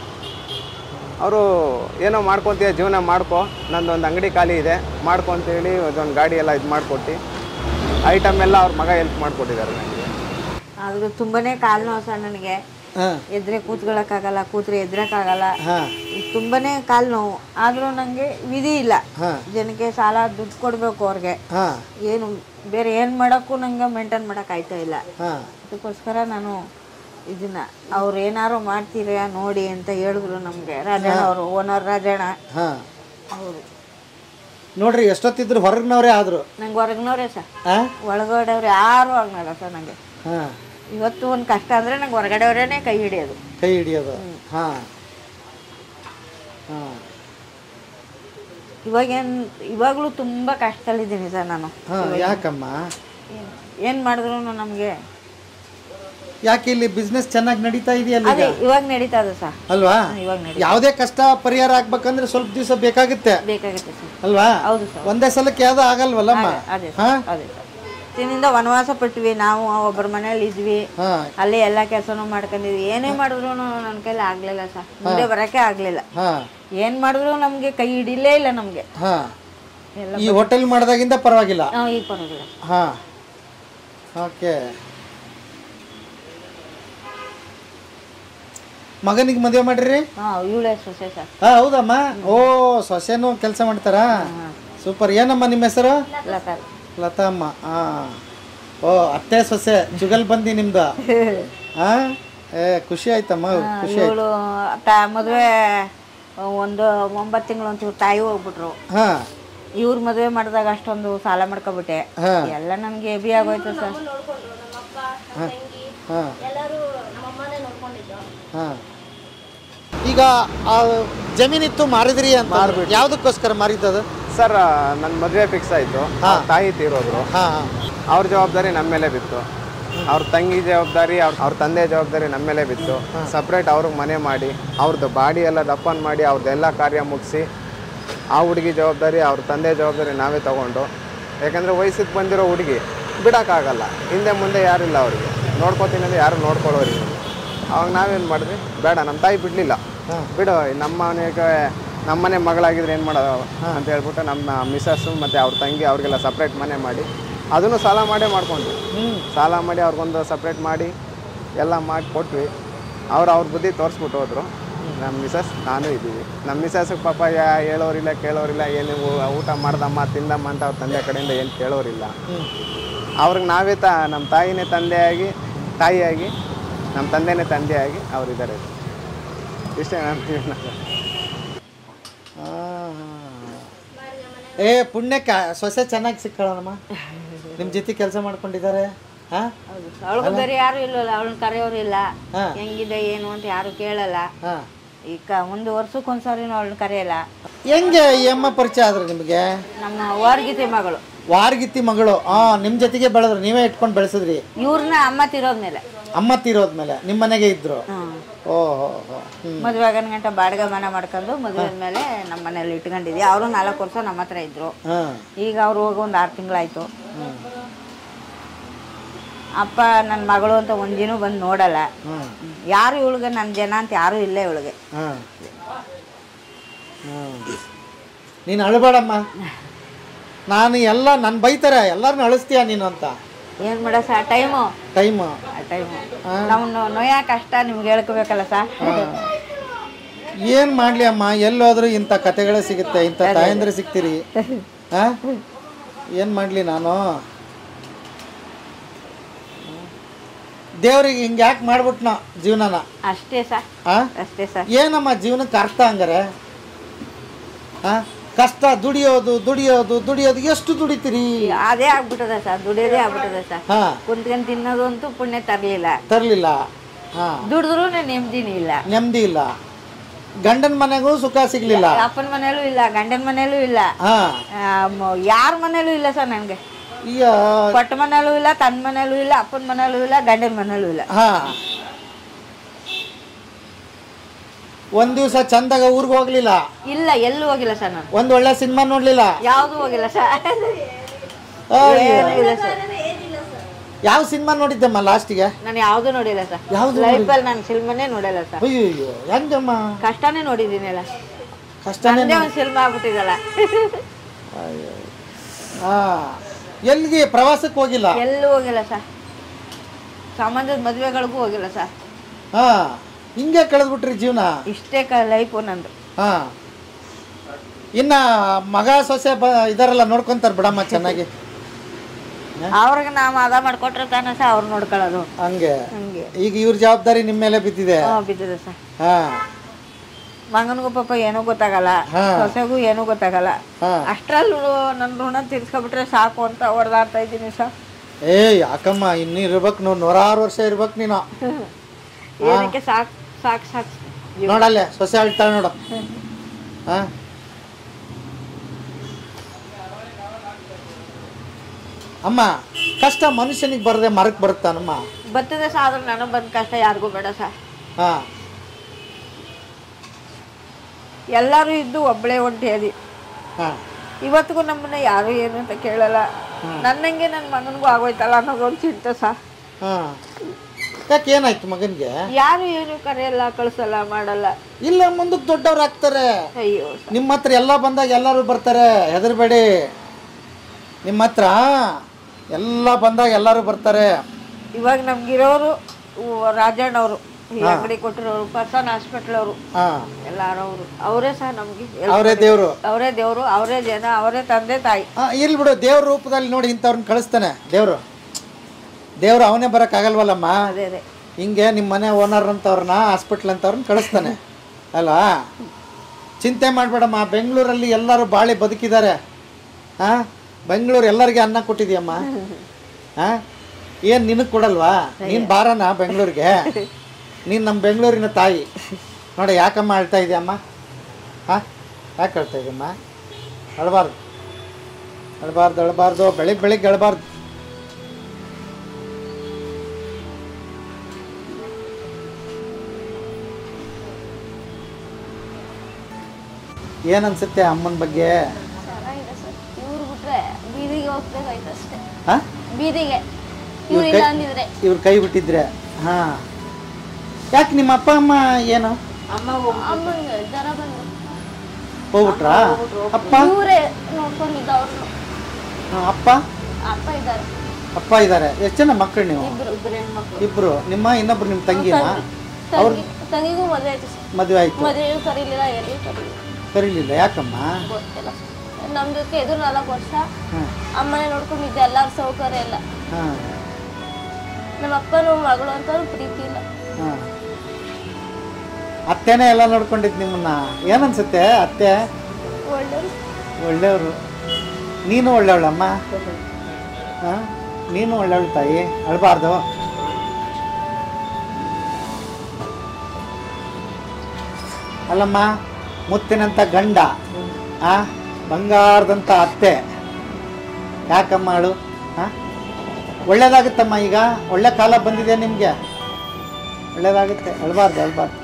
ಅವರು ಏನೋ ಮಾಡ್ಕೊತೀಯ ಜೀವನ ಮಾಡ್ಕೊ ನಂದೊಂದು ಅಂಗಡಿ ಖಾಲಿ ಇದೆ ಮಾಡ್ಕೊ ಅಂತೇಳಿ ಅದೊಂದು ಗಾಡಿ ಎಲ್ಲ ಇದು ಮಾಡಿಕೊಟ್ಟು ಐಟಮ್ ಎಲ್ಲ ಅವ್ರ ಮಗ ಹೆಲ್ಪ್ ಮಾಡಿಕೊಟ್ಟಿದ್ದಾರೆ ನನಗೆ ಆದ್ರೂ ತುಂಬಾನೇ ಕಾಲು ನೋವು ಸರ್ ನನಗೆ ಹಾ ಎದ್ರೆ ಕೂತ್ಕೊಳ್ಳೋಕ್ಕಾಗಲ್ಲ ಕೂತ್ರೆ ಎದ್ರಕ್ಕಾಗಲ್ಲ ಹಾ ತುಂಬಾನೇ ಕಾಲು ನೋವು ಆದ್ರೂ ನನಗೆ ವಿಧಿ ಇಲ್ಲ ಹಾ. ಜನಕ್ಕೆ ಸಾಲ ದುಡ್ಡು ಕೊಡಬೇಕು ಅವ್ರಿಗೆ ಹಾ ಏನು ಬೇರೆ ಏನು ಮಾಡೋಕ್ಕೂ ನಂಗೆ ಮೇಂಟೈನ್ ಮಾಡೋಕೆ ಆಯ್ತಾ ಇಲ್ಲ ಹಾ ಅದಕ್ಕೋಸ್ಕರ ನಾನು ಇದನ್ನ ಅವ್ರು ಏನಾರು ಮಾಡ್ತೀರಾ ನೋಡಿ ಅಂತ ಹೇಳಿದ್ರು ನಮಗೆ ರಾಜಣ್ಣ ಅವರು ಓನರ್ ರಾಜಣ್ಣ ಹಾ ಅವರು ನೋಡ್ರಿ ಎಷ್ಟೊತ್ತಿದ್ರು ಹೊರಗಿನವರೇ ಆದ್ರು ನಂಗೆ ಹೊರಗಿನವ್ರೆ ಸರ್ ಹಾ ಒಳಗಡೆಯವ್ರು ಯಾರು ಆಗಲ್ಲ ಸರ್ ನನಗೆ ಹಾ ಇವತ್ತು ಒಂದು ಕಷ್ಟ ಅಂದರೆ ನಂಗೆ ಹೊರಗಡೆಯವರೇ ಕೈ ಹಿಡಿಯೋದು ಕೈ ಹಿಡಿಯೋದು ಹಾ ಹಾ ಇವಾಗೇನು ಇವಾಗಲೂ ತುಂಬ ಕಷ್ಟದಲ್ಲಿದ್ದೀನಿ ಸರ್ ನಾನು ಹಾ ಯಾಕಮ್ಮ ಏನು ಮಾಡಿದ್ರು ನಮಗೆ ಯಾಕೆ ಇಲ್ಲಿ ಬಿಸ್ನೆಸ್ ಚೆನ್ನಾಗಿ ನಡೀತಾ ಇದೆಯಲ್ಲ ಅದೇ ಈಗ ಇವಾಗ ನಡೀತಾ ಇದೆ ಸರ್ ಅಲ್ವಾ ಇವಾಗ ನಡೀತಾ ಯಾವುದೇ ಕಷ್ಟ ಪರಿಹಾರ ಆಗ್ಬೇಕಂದ್ರೆ ಸ್ವಲ್ಪ ದಿವಸ ಬೇಕಾಗುತ್ತೆ ಬೇಕಾಗುತ್ತೆ ಸರ್ ಅಲ್ವಾ ಹೌದು ಸರ್ ಒಂದೇ ಸಲಕ್ಕೆ ಯಾವ್ದು ಆಗಲ್ವಲ್ಲಮ್ಮ ಅದೇ ಹಾ ಸರ್ ಅದೇ ಸರ್ ತಿನ್ನಿಂದ ವನವಾಸ ಪಟ್ವಿ ನಾವು ಒಬ್ಬರ ಮನೇಲಿ ಇದ್ವಿ ಹಾ ಅಲ್ಲಿ ಎಲ್ಲ ಕೆಲಸನೂ ಮಾಡ್ಕೊಂಡಿದ್ವಿ ಏನೇ ಮಾಡಿದ್ರು ನನ್ನ ಕೈಲಿ ಆಗ್ಲಿಲ್ಲ ಸರ್ ಮುಂದೆ ಬರೋಕೆ ಆಗ್ಲಿಲ್ಲ ಹಾ ಏನ್ ಮಾಡಿದ್ರು ನಮ್ಗೆ ಕೈ ಹಿಡಿಲೇ ಇಲ್ಲ ನಮ್ಗೆ ಹಾ ಎಲ್ಲ ಈ ಹೋಟೆಲ್ ಮಾಡಿದಾಗಿಂದ ಪರವಾಗಿಲ್ಲ ನಾವು ಈಗ ಪರವಾಗಿಲ್ಲ ಹಾ ಓಕೆ ಮಗನಿಗೆ ಮದುವೆ ಮಾಡ್ರಿ ಹಾ ಇವಳೇ ಸೊಸೆ ಸರ್ ಹಾ ಹೌದಮ್ಮ ಓ ಸೊಸೆನೂ ಕೆಲಸ ಮಾಡ್ತಾರಾ ಸೂಪರ್ ಏನಮ್ಮ ನಿಮ್ಮ ಹೆಸರು ಲತಾ ಲತಮ್ಮ ಹಾ ಓ ಅತ್ತೆ ಸೊಸೆ ಜುಗಲ್ ಬಂದಿ ನಿಮ್ದು ಹಾ ಏ ಖುಷಿ ಆಯ್ತಮ್ಮ ಖುಷಿ ಆಯ್ತು ಇವಳು ತ ಮದುವೆ ಒಂದು ಒಂಬತ್ತು ತಿಂಗಳು ಒಂಚೂರು ತಾಯಿ ಹೋಗ್ಬಿಟ್ರು ಹಾ ಇವ್ರ ಮದುವೆ ಮಾಡಿದಾಗ ಅಷ್ಟೊಂದು ಸಾಲ ಮಾಡ್ಕೊಬಿಟ್ಟೆ ಹಾ. ಎಲ್ಲ ನಮ್ಗೆ ಹೆವಿ ಆಗೋಯ್ತು ಸರ್ ನೋಡ್ಕೊಂಡ್ರು ನಮ್ಮಪ್ಪ ನಮ್ಮ ತಂಗಿ ಹಾ ಎಲ್ಲರೂ ನಮ್ಮಮ್ಮನೇ ನೋಡ್ಕೊಂಡಿದ್ದು ಹಾ ಈಗ ಆ ಜಮೀನಿತ್ತು ಮಾರಿದ್ರಿ ಅಂತ ಯಾವ್ದಕ್ಕೋಸ್ಕರ ಮಾರಿದ್ದದು ಸರ್ ನನ್ನ ಮದುವೆ ಫಿಕ್ಸ್ ಆಯಿತು ತಾಯಿ ತೀರೋದ್ರು ಹಾ ಹಾ ಅವ್ರ ಜವಾಬ್ದಾರಿ ನಮ್ಮ ಮೇಲೆ ಬಿತ್ತು ಅವ್ರ ತಂಗಿ ಜವಾಬ್ದಾರಿ ಅವ್ರ ಅವ್ರ ತಂದೆ ಜವಾಬ್ದಾರಿ ನಮ್ಮ ಮೇಲೆ ಬಿತ್ತು ಸಪ್ರೇಟ್ ಅವ್ರಿಗೆ ಮನೆ ಮಾಡಿ ಅವ್ರದ್ದು ಬಾಡಿ ಎಲ್ಲ ದಪ್ಪನ್ ಮಾಡಿ ಅವ್ರದ್ದೆಲ್ಲ ಕಾರ್ಯ ಮುಗಿಸಿ ಆ ಹುಡುಗಿ ಜವಾಬ್ದಾರಿ ಅವ್ರ ತಂದೆ ಜವಾಬ್ದಾರಿ ನಾವೇ ತಗೊಂಡು ಯಾಕಂದರೆ ವಯಸ್ಸಿಗೆ ಬಂದಿರೋ ಹುಡುಗಿ ಬಿಡೋಕ್ಕಾಗಲ್ಲ ಹಿಂದೆ ಮುಂದೆ ಯಾರಿಲ್ಲ ಅವ್ರಿಗೆ ನೋಡ್ಕೋತೀನಿ ಅಂದರೆ ಯಾರು ನೋಡ್ಕೊಳ್ಳೋರಿಲ್ಲ ಅವಾಗ ನಾವೇನು ಮಾಡಿದ್ವಿ ಬೇಡ ನಮ್ಮ ತಾಯಿ ಬಿಡಲಿಲ್ಲ ಬಿಡು ನಮ್ಮ ಮನೆಗೆ ನಮ್ಮನೆ ಮಗಳಾಗಿದ್ರೆ ಏನು ಮಾಡೋದು ಅಂತ ಹೇಳ್ಬಿಟ್ಟು ನಮ್ಮ ಮಿಸಸ್ಸು ಮತ್ತು ಅವ್ರ ತಂಗಿ ಅವ್ರಿಗೆಲ್ಲ ಸಪ್ರೇಟ್ ಮನೆ ಮಾಡಿ ಅದನ್ನು ಸಾಲ ಮಾಡೇ ಮಾಡ್ಕೊಂಡ್ವಿ ಸಾಲ ಮಾಡಿ ಅವ್ರಿಗೊಂದು ಸಪ್ರೇಟ್ ಮಾಡಿ ಎಲ್ಲ ಮಾಡಿ ಕೊಟ್ವಿ ಅವ್ರು ಅವ್ರ ಬುದ್ಧಿ ತೋರಿಸ್ಬಿಟ್ಟು ಹೋದ್ರು ನಮ್ಮ ಮಿಸಸ್ ನಾನು ಇದ್ದೀವಿ ನಮ್ಮ ಮಿಸಸ್ಗೆ ಪಾಪ ಯಾ ಹೇಳೋರಿಲ್ಲ ಕೇಳೋರಿಲ್ಲ ಏನು ಊ- ಊಟ ಮಾಡ್ದಮ್ಮ ತಿಂದಮ್ಮ ಅಂತ ಅವ್ರ ತಂದೆ ಕಡೆಯಿಂದ ಏನು ಕೇಳೋರಿಲ್ಲ ಅವ್ರಿಗೆ ನಾವೇ ತ ನಮ್ಮ ತಾಯಿನೇ ತಂದೆಯಾಗಿ ತಾಯಿಯಾಗಿ ನಮ್ಮ ತಂದೆನೇ ತಂದೆಯಾಗಿ ಅವರಿದ್ದಾರೆ ಇಷ್ಟೇ ನನ್ನ ಜೀವನ ಆ, ಏ ಪುಣ್ಯಕ್ಕ ಸೊಸೆ ಚೆನ್ನಾಗಿ ಸಿಕ್ಕಳಮ್ಮ ನಿಮ್ಮ ಜೊತೆ ಕೆಲಸ ಮಾಡ್ಕೊಂಡಿದ್ದಾರೆ ಹಾ ಅವಳಿಗೆ ಬೇರೆ ಯಾರು ಇಲ್ಲಲ್ಲ ಅವಳನ್ನ ಕರೆಯೋರು ಇಲ್ಲ ಹಾ. ಹೆಂಗಿದೆ ಏನು ಅಂತ ಯಾರು ಕೇಳಲ್ಲ ಹಾ ಈಗ ಒಂದು ವರ್ಷಕ್ಕೊಂದ್ಸರಿನೂ ಅವಳನ್ನ ಕರೆಯಲ್ಲ ಹೆಂಗೆ ಈ ಅಮ್ಮ ಪರಿಚಯ ಆದ್ರೆ ನಿಮಗೆ ನಮ್ಮ ವಾರ್ಗಿತಿ ಮಗಳು ವಾರ್ಗಿತ್ತಿ ಮಗಳು ಆ ನಿಮ್ಮ ಜೊತೆಗೆ ಬೆಳೆದ್ರು ನೀವೇ ಇಟ್ಕೊಂಡು ಬೆಳೆಸಿದ್ರಿ ಇವ್ರನ್ನ ಅಮ್ಮ ತಿರೋದ್ಮೇಲೆ ಅಮ್ಮ ತೀರೋದ್ಮೇಲೆ ನಿಮ್ಮ ಮನೆಗೆ ಇದ್ರು ಹ್ಮ್. ಓ ಹೋ ಹೋ ಹ್ಮ್ ಮದುವೆ ಆಗನ್ ಗಂಟ ಬಾಡಿಗೆ ಮನೆ ಮಾಡ್ಕೊಂಡು ಮದುವೆ ಮೇಲೆ ನಮ್ಮ ಮನೇಲಿ ಇಟ್ಕೊಂಡಿದ್ವಿ ಅವರು ನಾಲ್ಕು ವರ್ಷ ನಮ್ಮ ಹತ್ರ ಇದ್ರು ಹಾಂ ಈಗ ಅವ್ರು ಹೋಗಿ ಒಂದು ಆರು ತಿಂಗಳಾಯ್ತು ಅಪ್ಪ ನನ್ನ ಮಗಳು ಅಂತ ಒಂದಿನೂ ಬಂದು ನೋಡಲ್ಲ ಹ್ಮ್ ಯಾರು ಇವಳಿಗೆ ನನ್ನ ಜನ ಅಂತ ಯಾರೂ ಇಲ್ಲ ಇವಳಿಗೆ ಹಾಂ ಹಾಂ ನೀನು ಅಳಬೇಡಮ್ಮ ನಾನು ಎಲ್ಲ ನನ್ನ ಬೈತಾರೆ ಎಲ್ಲರನ್ನೂ ಅಳಿಸ್ತೀಯ ನೀನು ಅಂತ ಏನು ಮಾಡ ಸರ್ ಟೈಮು ಟೈಮು ಟೈಮು ನಾವು ನೋಯ ಕಷ್ಟ ನಿಮ್ಗೆ ಹೇಳ್ಕೋಬೇಕಲ್ಲ ಸರ್ ಏನು ಮಾಡಲಿ ಅಮ್ಮ ಎಲ್ಲೋದ್ರೂ ಇಂಥ ಕತೆಗಳೇ ಸಿಗುತ್ತೆ ಇಂಥ ತಾಯಂದ್ರೆ ಸಿಗ್ತೀರಿ ಹಾಂ ಏನು ಮಾಡಲಿ ನಾನು ದೇವ್ರಿಗೆ ಹಿಂಗೆ ಯಾಕೆ ಮಾಡ್ಬಿಟ್ನ ಜೀವನನ ಅಷ್ಟೇ ಸರ್ ಹಾಂ ಅಷ್ಟೇ ಸರ್ ಏನಮ್ಮ ಜೀವನಕ್ಕೆ ಅರ್ಥ ಹಂಗಾರೆ ಹಾಂ ಕಷ್ಟ ದುಡಿಯೋದು ದುಡಿಯೋದು ದುಡಿಯೋದು ಎಷ್ಟು ದುಡಿತೀರಿ ಅದೇ ಆಗ್ಬಿಟ್ಟದೆ ಸರ್ ದುಡಿಯೋದೇ ಆಗ್ಬಿಟ್ಟದೆ ಸರ್ ಹಾಂ ಕುಂತ್ಕೊಂಡು ತಿನ್ನೋದು ಅಂತೂ ಪುಣ್ಯ ತರಲಿಲ್ಲ ತರಲಿಲ್ಲ ಹಾಂ ದುಡಿದ್ರೂ ನೆಮ್ಮದಿನೂ ಇಲ್ಲ ನೆಮ್ಮದಿ ಇಲ್ಲ ಗಂಡನ ಮನೆಗೂ ಸುಖ ಸಿಗಲಿಲ್ಲ ಅಪ್ಪನ ಮನೇಲೂ ಇಲ್ಲ ಗಂಡನ ಮನೇಲೂ ಇಲ್ಲ ಹಾಂ ಯಾರ ಮನೇಲೂ ಇಲ್ಲ ಸರ್ ನನಗೆ ಈಗ ಕೊಟ್ಟ ಮನೇಲೂ ಇಲ್ಲ ತನ್ನ ಮನೇಲೂ ಇಲ್ಲ ಅಪ್ಪನ ಮನೇಲೂ ಇಲ್ಲ ಗಂಡನ ಮನೇಲೂ ಇಲ್ಲ ಹಾ ಒಂದ್ ದಿವಸ ಚಂದಾಗ ಊರಿಗೆ ಹೋಗ್ಲಿಲ್ಲ ಇಲ್ಲ ಎಲ್ಲೂ ಹೋಗಿಲ್ಲ ಸರ್ ನಾನು ಒಂದ್ ಒಳ್ಳೆ ಸಿನಿಮಾ ನೋಡ್ಲಿಲ್ಲ ಯಾವುದು ಹೋಗಿಲ್ಲ ಸರ್ ಅಯ್ಯೋ. ಏನೂ ಇಲ್ಲ ಸರ್ ಯಾವ ಸಿನಿಮಾ ನೋಡಿದ್ದಮ್ಮ ಲಾಸ್ಟಿಗೆ ನಾನು ಯಾವುದು ನೋಡಿಲ್ಲ ಸರ್ ಯಾವ್ದು ಲೈಫಲ್ಲಿ ನಾನು ಸಿನಿಮಾನೇ ನೋಡಿಲ್ಲ ಸರ್ ಅಯ್ಯೋ ಹೆಂಗಮ್ಮ ಕಷ್ಟನೇ ನೋಡಿದ್ದೀನಲ್ಲ ಕಷ್ಟನೇ ನಂದೇ ಒಂದು ಸಿನಿಮಾ ಆಗ್ಬಿಟ್ಟಿದಲ್ಲ ಹಾ ಎಲ್ಲಿಗೆ ಪ್ರವಾಸಕ್ಕೆ ಹೋಗಿಲ್ಲ ಎಲ್ಲೂ ಹೋಗಿಲ್ಲ ಸರ್ ಸಂಬಂಧದ ಮದುವೆಗಳಿಗೂ ಹೋಗಿಲ್ಲ ಸರ್ ಹಾ ಹಿಂಗೆ ಕಳೆದ್ಬಿಟ್ರಿ ಜೀವನ ಇಷ್ಟೇ ಕ ಲೈಫು ನಂದು ಹಾ ಇನ್ನ ಮಗ ಸೊಸೆ ಬ ಇದಾರಲ್ಲ ನೋಡ್ಕೊಂತಾರ ಬಿಡಮ್ಮ ಚೆನ್ನಾಗಿ ಅವ್ರಿಗೆ ನಾವು ಅದ ಮಾಡ್ಕೊಟ್ರೆ ತಾನೇ ಸರ್ ಅವ್ರು ನೋಡ್ಕೊಳ್ಳೋದು ಹಂಗೆ ಹಂಗೆ ಈಗ ಇವ್ರ ಜವಾಬ್ದಾರಿ ನಿಮ್ಮ ಮೇಲೆ ಬಿದ್ದಿದೆ ಹ್ಞೂ ಬಿದ್ದಿದೆ ಸರ್ ಹಾ ಮಗನಿಗೂ ಪಾಪ ಏನೂ ಗೊತ್ತಾಗಲ್ಲ ಹಾ. ಸೊಸೆಗೂ ಏನೂ ಗೊತ್ತಾಗಲ್ಲ ಹಾ ಅಷ್ಟ್ರಲ್ಲಿ ನನ್ನ ಋಣ ತೀರ್ಸ್ಕೊಬಿಟ್ರೆ ಸಾಕು ಅಂತ ಹೊಡೆದಾಡ್ತಾ ಇದ್ದೀನಿ ಸರ್ ಏ ಯಾಕಮ್ಮ ಇನ್ನು ಇರ್ಬೇಕು ನೀವು ನೂರಾರು ವರ್ಷ ಇರ್ಬೇಕು ನೀನು ಏನಕ್ಕೆ ಸಾಕು ಸಾಕು ಸಾಕು ನೋಡಲ್ಲೇ ಸೊಸೆ ಅಳ್ತಾಳೆ ನೋಡು ಹಾ ಅಮ್ಮ ಕಷ್ಟ ಮನುಷ್ಯನಿಗೆ ಬರದೆ ಮರಕ್ಕೆ ಬರುತ್ತಾನಮ್ಮ ಬರ್ತದೆ ಸರ್ ಆದ್ರೆ ನನಗೆ ಬಂದ ಕಷ್ಟ ಯಾರಿಗೂ ಬೇಡ ಸರ್ ಹಾ ಎಲ್ಲರೂ ಇದ್ದು ಒಬ್ಬಳೇ ಒಂಟಿ ಅದಿ ಹಾ ಇವತ್ತಿಗೂ ನಮ್ಮನ್ನ ಯಾರು ಏನು ಅಂತ ಕೇಳಲ್ಲ ನನ್ನಂಗೆ ನನ್ನ ಮಗನಿಗೂ ಆಗೋಯ್ತಲ್ಲ ಅನ್ನೋದು ಒಂದು ಚಿಂತೆ ಸರ್ ಹಾ ಯಾಕೆ ಏನಾಯ್ತು ಮಗನಿಗೆ ಯಾರು ಏನು ಕರೆಯಲ್ಲ ಕಳಿಸಲ್ಲ ಮಾಡಲ್ಲ ಇಲ್ಲ ಮುಂದಕ್ಕೆ ದೊಡ್ಡವ್ರು ಆಗ್ತಾರೆ ಅಯ್ಯೋ ನಿಮ್ಮ ಹತ್ರ ಎಲ್ಲ ಬಂದಾಗ ಎಲ್ಲರೂ ಬರ್ತಾರೆ ಹೆದರ್ಬೇಡಿ ನಿಮ್ಮ ಹತ್ರ ಎಲ್ಲ ಬಂದಾಗ ಎಲ್ಲರೂ ಬರ್ತಾರೆ ಇವಾಗ ನಮ್ಗಿರೋರು ರಾಜಣ್ಣವರು ಈ ಅಂಗಡಿ ಕೊಟ್ಟಿರೋರು ಪರ್ಸನ್ ಹಾಸ್ಪಿಟ್ಲ್ ಅವರು ಹಾ ಎಲ್ಲಾರವರು ಅವರೇ ಸಹ ನಮ್ಗೆ ಅವರೇ ದೇವರು ಅವರೇ ದೇವರು ಅವರೇ ಜನ ಅವರೇ ತಂದೆ ತಾಯಿ ಇಲ್ಲಿ ಬಿಡು ದೇವ್ರ ರೂಪದಲ್ಲಿ ನೋಡಿ ಇಂಥವ್ರನ್ನ ಕಳಿಸ್ತಾನೆ ದೇವರು ದೇವ್ರು ಅವನೇ ಬರೋಕ್ಕಾಗಲ್ವಲ್ಲಮ್ಮ ಅದೇ ಅದೇ ಹಿಂಗೆ ನಿಮ್ಮ ಮನೆ ಓನರ್ ಅಂತವ್ರನ್ನ ಹಾಸ್ಪಿಟ್ಲ್ ಅಂತವ್ರನ್ನ ಕಳಿಸ್ತಾನೆ ಅಲ್ವಾ ಚಿಂತೆ ಮಾಡಬೇಡಮ್ಮ ಬೆಂಗಳೂರಲ್ಲಿ ಎಲ್ಲರೂ ಬಾಳಿ ಬದುಕಿದ್ದಾರೆ ಹಾಂ ಬೆಂಗಳೂರು ಎಲ್ಲರಿಗೆ ಅನ್ನ ಕೊಟ್ಟಿದ್ಯಮ್ಮ ಹಾಂ ಏನು ನಿನಗೆ ಕೊಡಲ್ವಾ ನೀನು ಬಾರನ ಬೆಂಗಳೂರಿಗೆ ನೀನು ನಮ್ಮ ಬೆಂಗಳೂರಿನ ತಾಯಿ ನೋಡಿ ಯಾಕಮ್ಮ ಅಳ್ತಾ ಇದೆಯಮ್ಮ ಹಾಂ ಯಾಕೆ ಅಳ್ತಾ ಇದೆಯಮ್ಮ ಅಳಬಾರ್ದು ಅಳಬಾರ್ದು ಅಳಬಾರ್ದು ಬೆಳಿಗ್ಗೆ ಬೆಳಿಗ್ಗೆ ಅಳಬಾರ್ದು ಏನನ್ಸುತ್ತೆ ಅಮ್ಮನ ಬಗ್ಗೆ ಚೆನ್ನಾಗಿದೆ ಸರ್ ಇವ್ರು ಬಿಟ್ರೆ ಬೀದಿಗೆ ಹೋಗ್ಬೇಕಾಯ್ತು ಅಷ್ಟೇ ಹಾಂ ಬೀದಿಗೆ ಇವ್ರ ಇವ್ರು ಇಲ್ಲ ಕೈ ಅಂದಿದ್ರೆ ಇವ್ರ ಕೈ ಬಿಟ್ಟಿದ್ರೆ ಹಾಂ ಯಾಕೆ ನಿಮ್ಮ ಅಪ್ಪ ಅಮ್ಮ ಏನು ಅಮ್ಮ ಅಮ್ಮಂಗೆ ಜ್ವರ ಬಂದು ಹೋಗ್ಬಿಟ್ರಾ ಅಪ್ಪ ಇವರೇ ನೋಡ್ಕೊಂಡಿದ್ದ ಅವ್ರನ್ನು ಹಾ, ಅಪ್ಪ ಅಪ್ಪ ಇದ್ದಾರೆ ಅಪ್ಪ ಇದ್ದಾರೆ ಎಷ್ಟು ಜನ ಮಕ್ಕಳು ನೀವು ಇಬ್ರು ಇಬ್ರು ಹೆಣ್ಮಕ್ಳು ಇಬ್ರು ನಿಮ್ಮ ಇನ್ನೊಬ್ರು ನಿಮ್ಮ ತಂಗಿನ ತಂಗಿ ತಂಗಿಗೂ ಮದುವೆ ಆಯ್ತು ಸರ್ ಮದುವೆ ಆಯ್ತು ಮದುವೆಗೂ ಕರೀಲಿಲ್ಲ ಎಲ್ಲಿಯೂ ಕರೀಲಿಲ್ಲ ಕರೀಲಿಲ್ಲ ಯಾಕಮ್ಮ ಗೊತ್ತಿಲ್ಲ ನಮ್ದಕ್ಕೆ ಎದುರು ನಾಲ್ಕು ವರ್ಷ ಹಾಂ ಅಮ್ಮನೇ ನೋಡ್ಕೊಂಡಿದ್ದೆ ಎಲ್ಲಾರ ಸೌಕರ್ಯ ಎಲ್ಲ ಹಾಂ ನಮ್ಮ ಅಪ್ಪನು ಮಗಳು ಅಂತ ಪ್ರೀತಿ ಇಲ್ಲ ಹಾಂ ಅತ್ತೆನೇ ಎಲ್ಲ ನೋಡ್ಕೊಂಡಿದ್ದು ನಿಮ್ಮನ್ನ ಏನನ್ಸುತ್ತೆ ಅತ್ತೆ ಒಳ್ಳೆಯವರು ಒಳ್ಳೆಯವರು ನೀನು ಒಳ್ಳೆಯವಳಮ್ಮ ಹಾಂ ನೀನು ಒಳ್ಳೆಯವಳು ತಾಯಿ ಅಳಬಾರ್ದು ಅಲ್ಲಮ್ಮ ಮುತ್ತಿನಂಥ ಗಂಡ ಆ ಬಂಗಾರದಂಥ ಅತ್ತೆ ಯಾಕಮ್ಮ ಅಳು ಹಾಂ ಒಳ್ಳೇದಾಗುತ್ತಮ್ಮ ಈಗ ಒಳ್ಳೆ ಕಾಲ ಬಂದಿದೆ ನಿಮಗೆ ಒಳ್ಳೇದಾಗುತ್ತೆ ಅಳ್ಬಾರ್ದು ಅಳ್ಬಾರ್ದು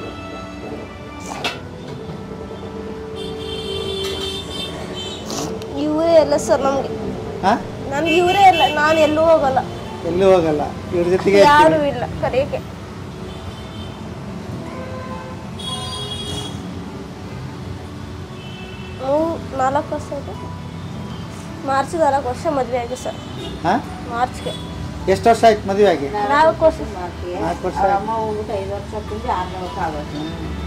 ಇವರೇ ಎಲ್ಲ ಸರ್ ನಮ್ಗೆ ಹಾಂ ನಮ್ಗೆ ಇವರೇ ಇಲ್ಲ ನಾನು ಎಲ್ಲೂ ಹೋಗಲ್ಲ ಎಲ್ಲೂ ಹೋಗಲ್ಲ ಇವ್ರ ಜೊತೆಗೆ ಯಾರು ಇಲ್ಲ ಕರೆಯಕ್ಕೆ ಮೂರು ನಾಲ್ಕು ವರ್ಷ ಆಯ್ತು ಮಾರ್ಚ್ ನಾಲ್ಕು ವರ್ಷ ಮದುವೆ ಆಗಿ ಸರ್ ಹಾಂ ಮಾರ್ಚ್ಗೆ ಎಷ್ಟು ವರ್ಷ ಆಯ್ತು ಮದುವೆ ಆಗಿ ನಾಲ್ಕು ವರ್ಷ ನಾಲ್ಕು ವರ್ಷ ಅವ್ರ ಅಮ್ಮ ಹೋಗ್ಬಿಟ್ಟು ಐದು ವರ್ಷ ತುಂbi ಆರನೇ ವರ್ಷ ಆಗೋದು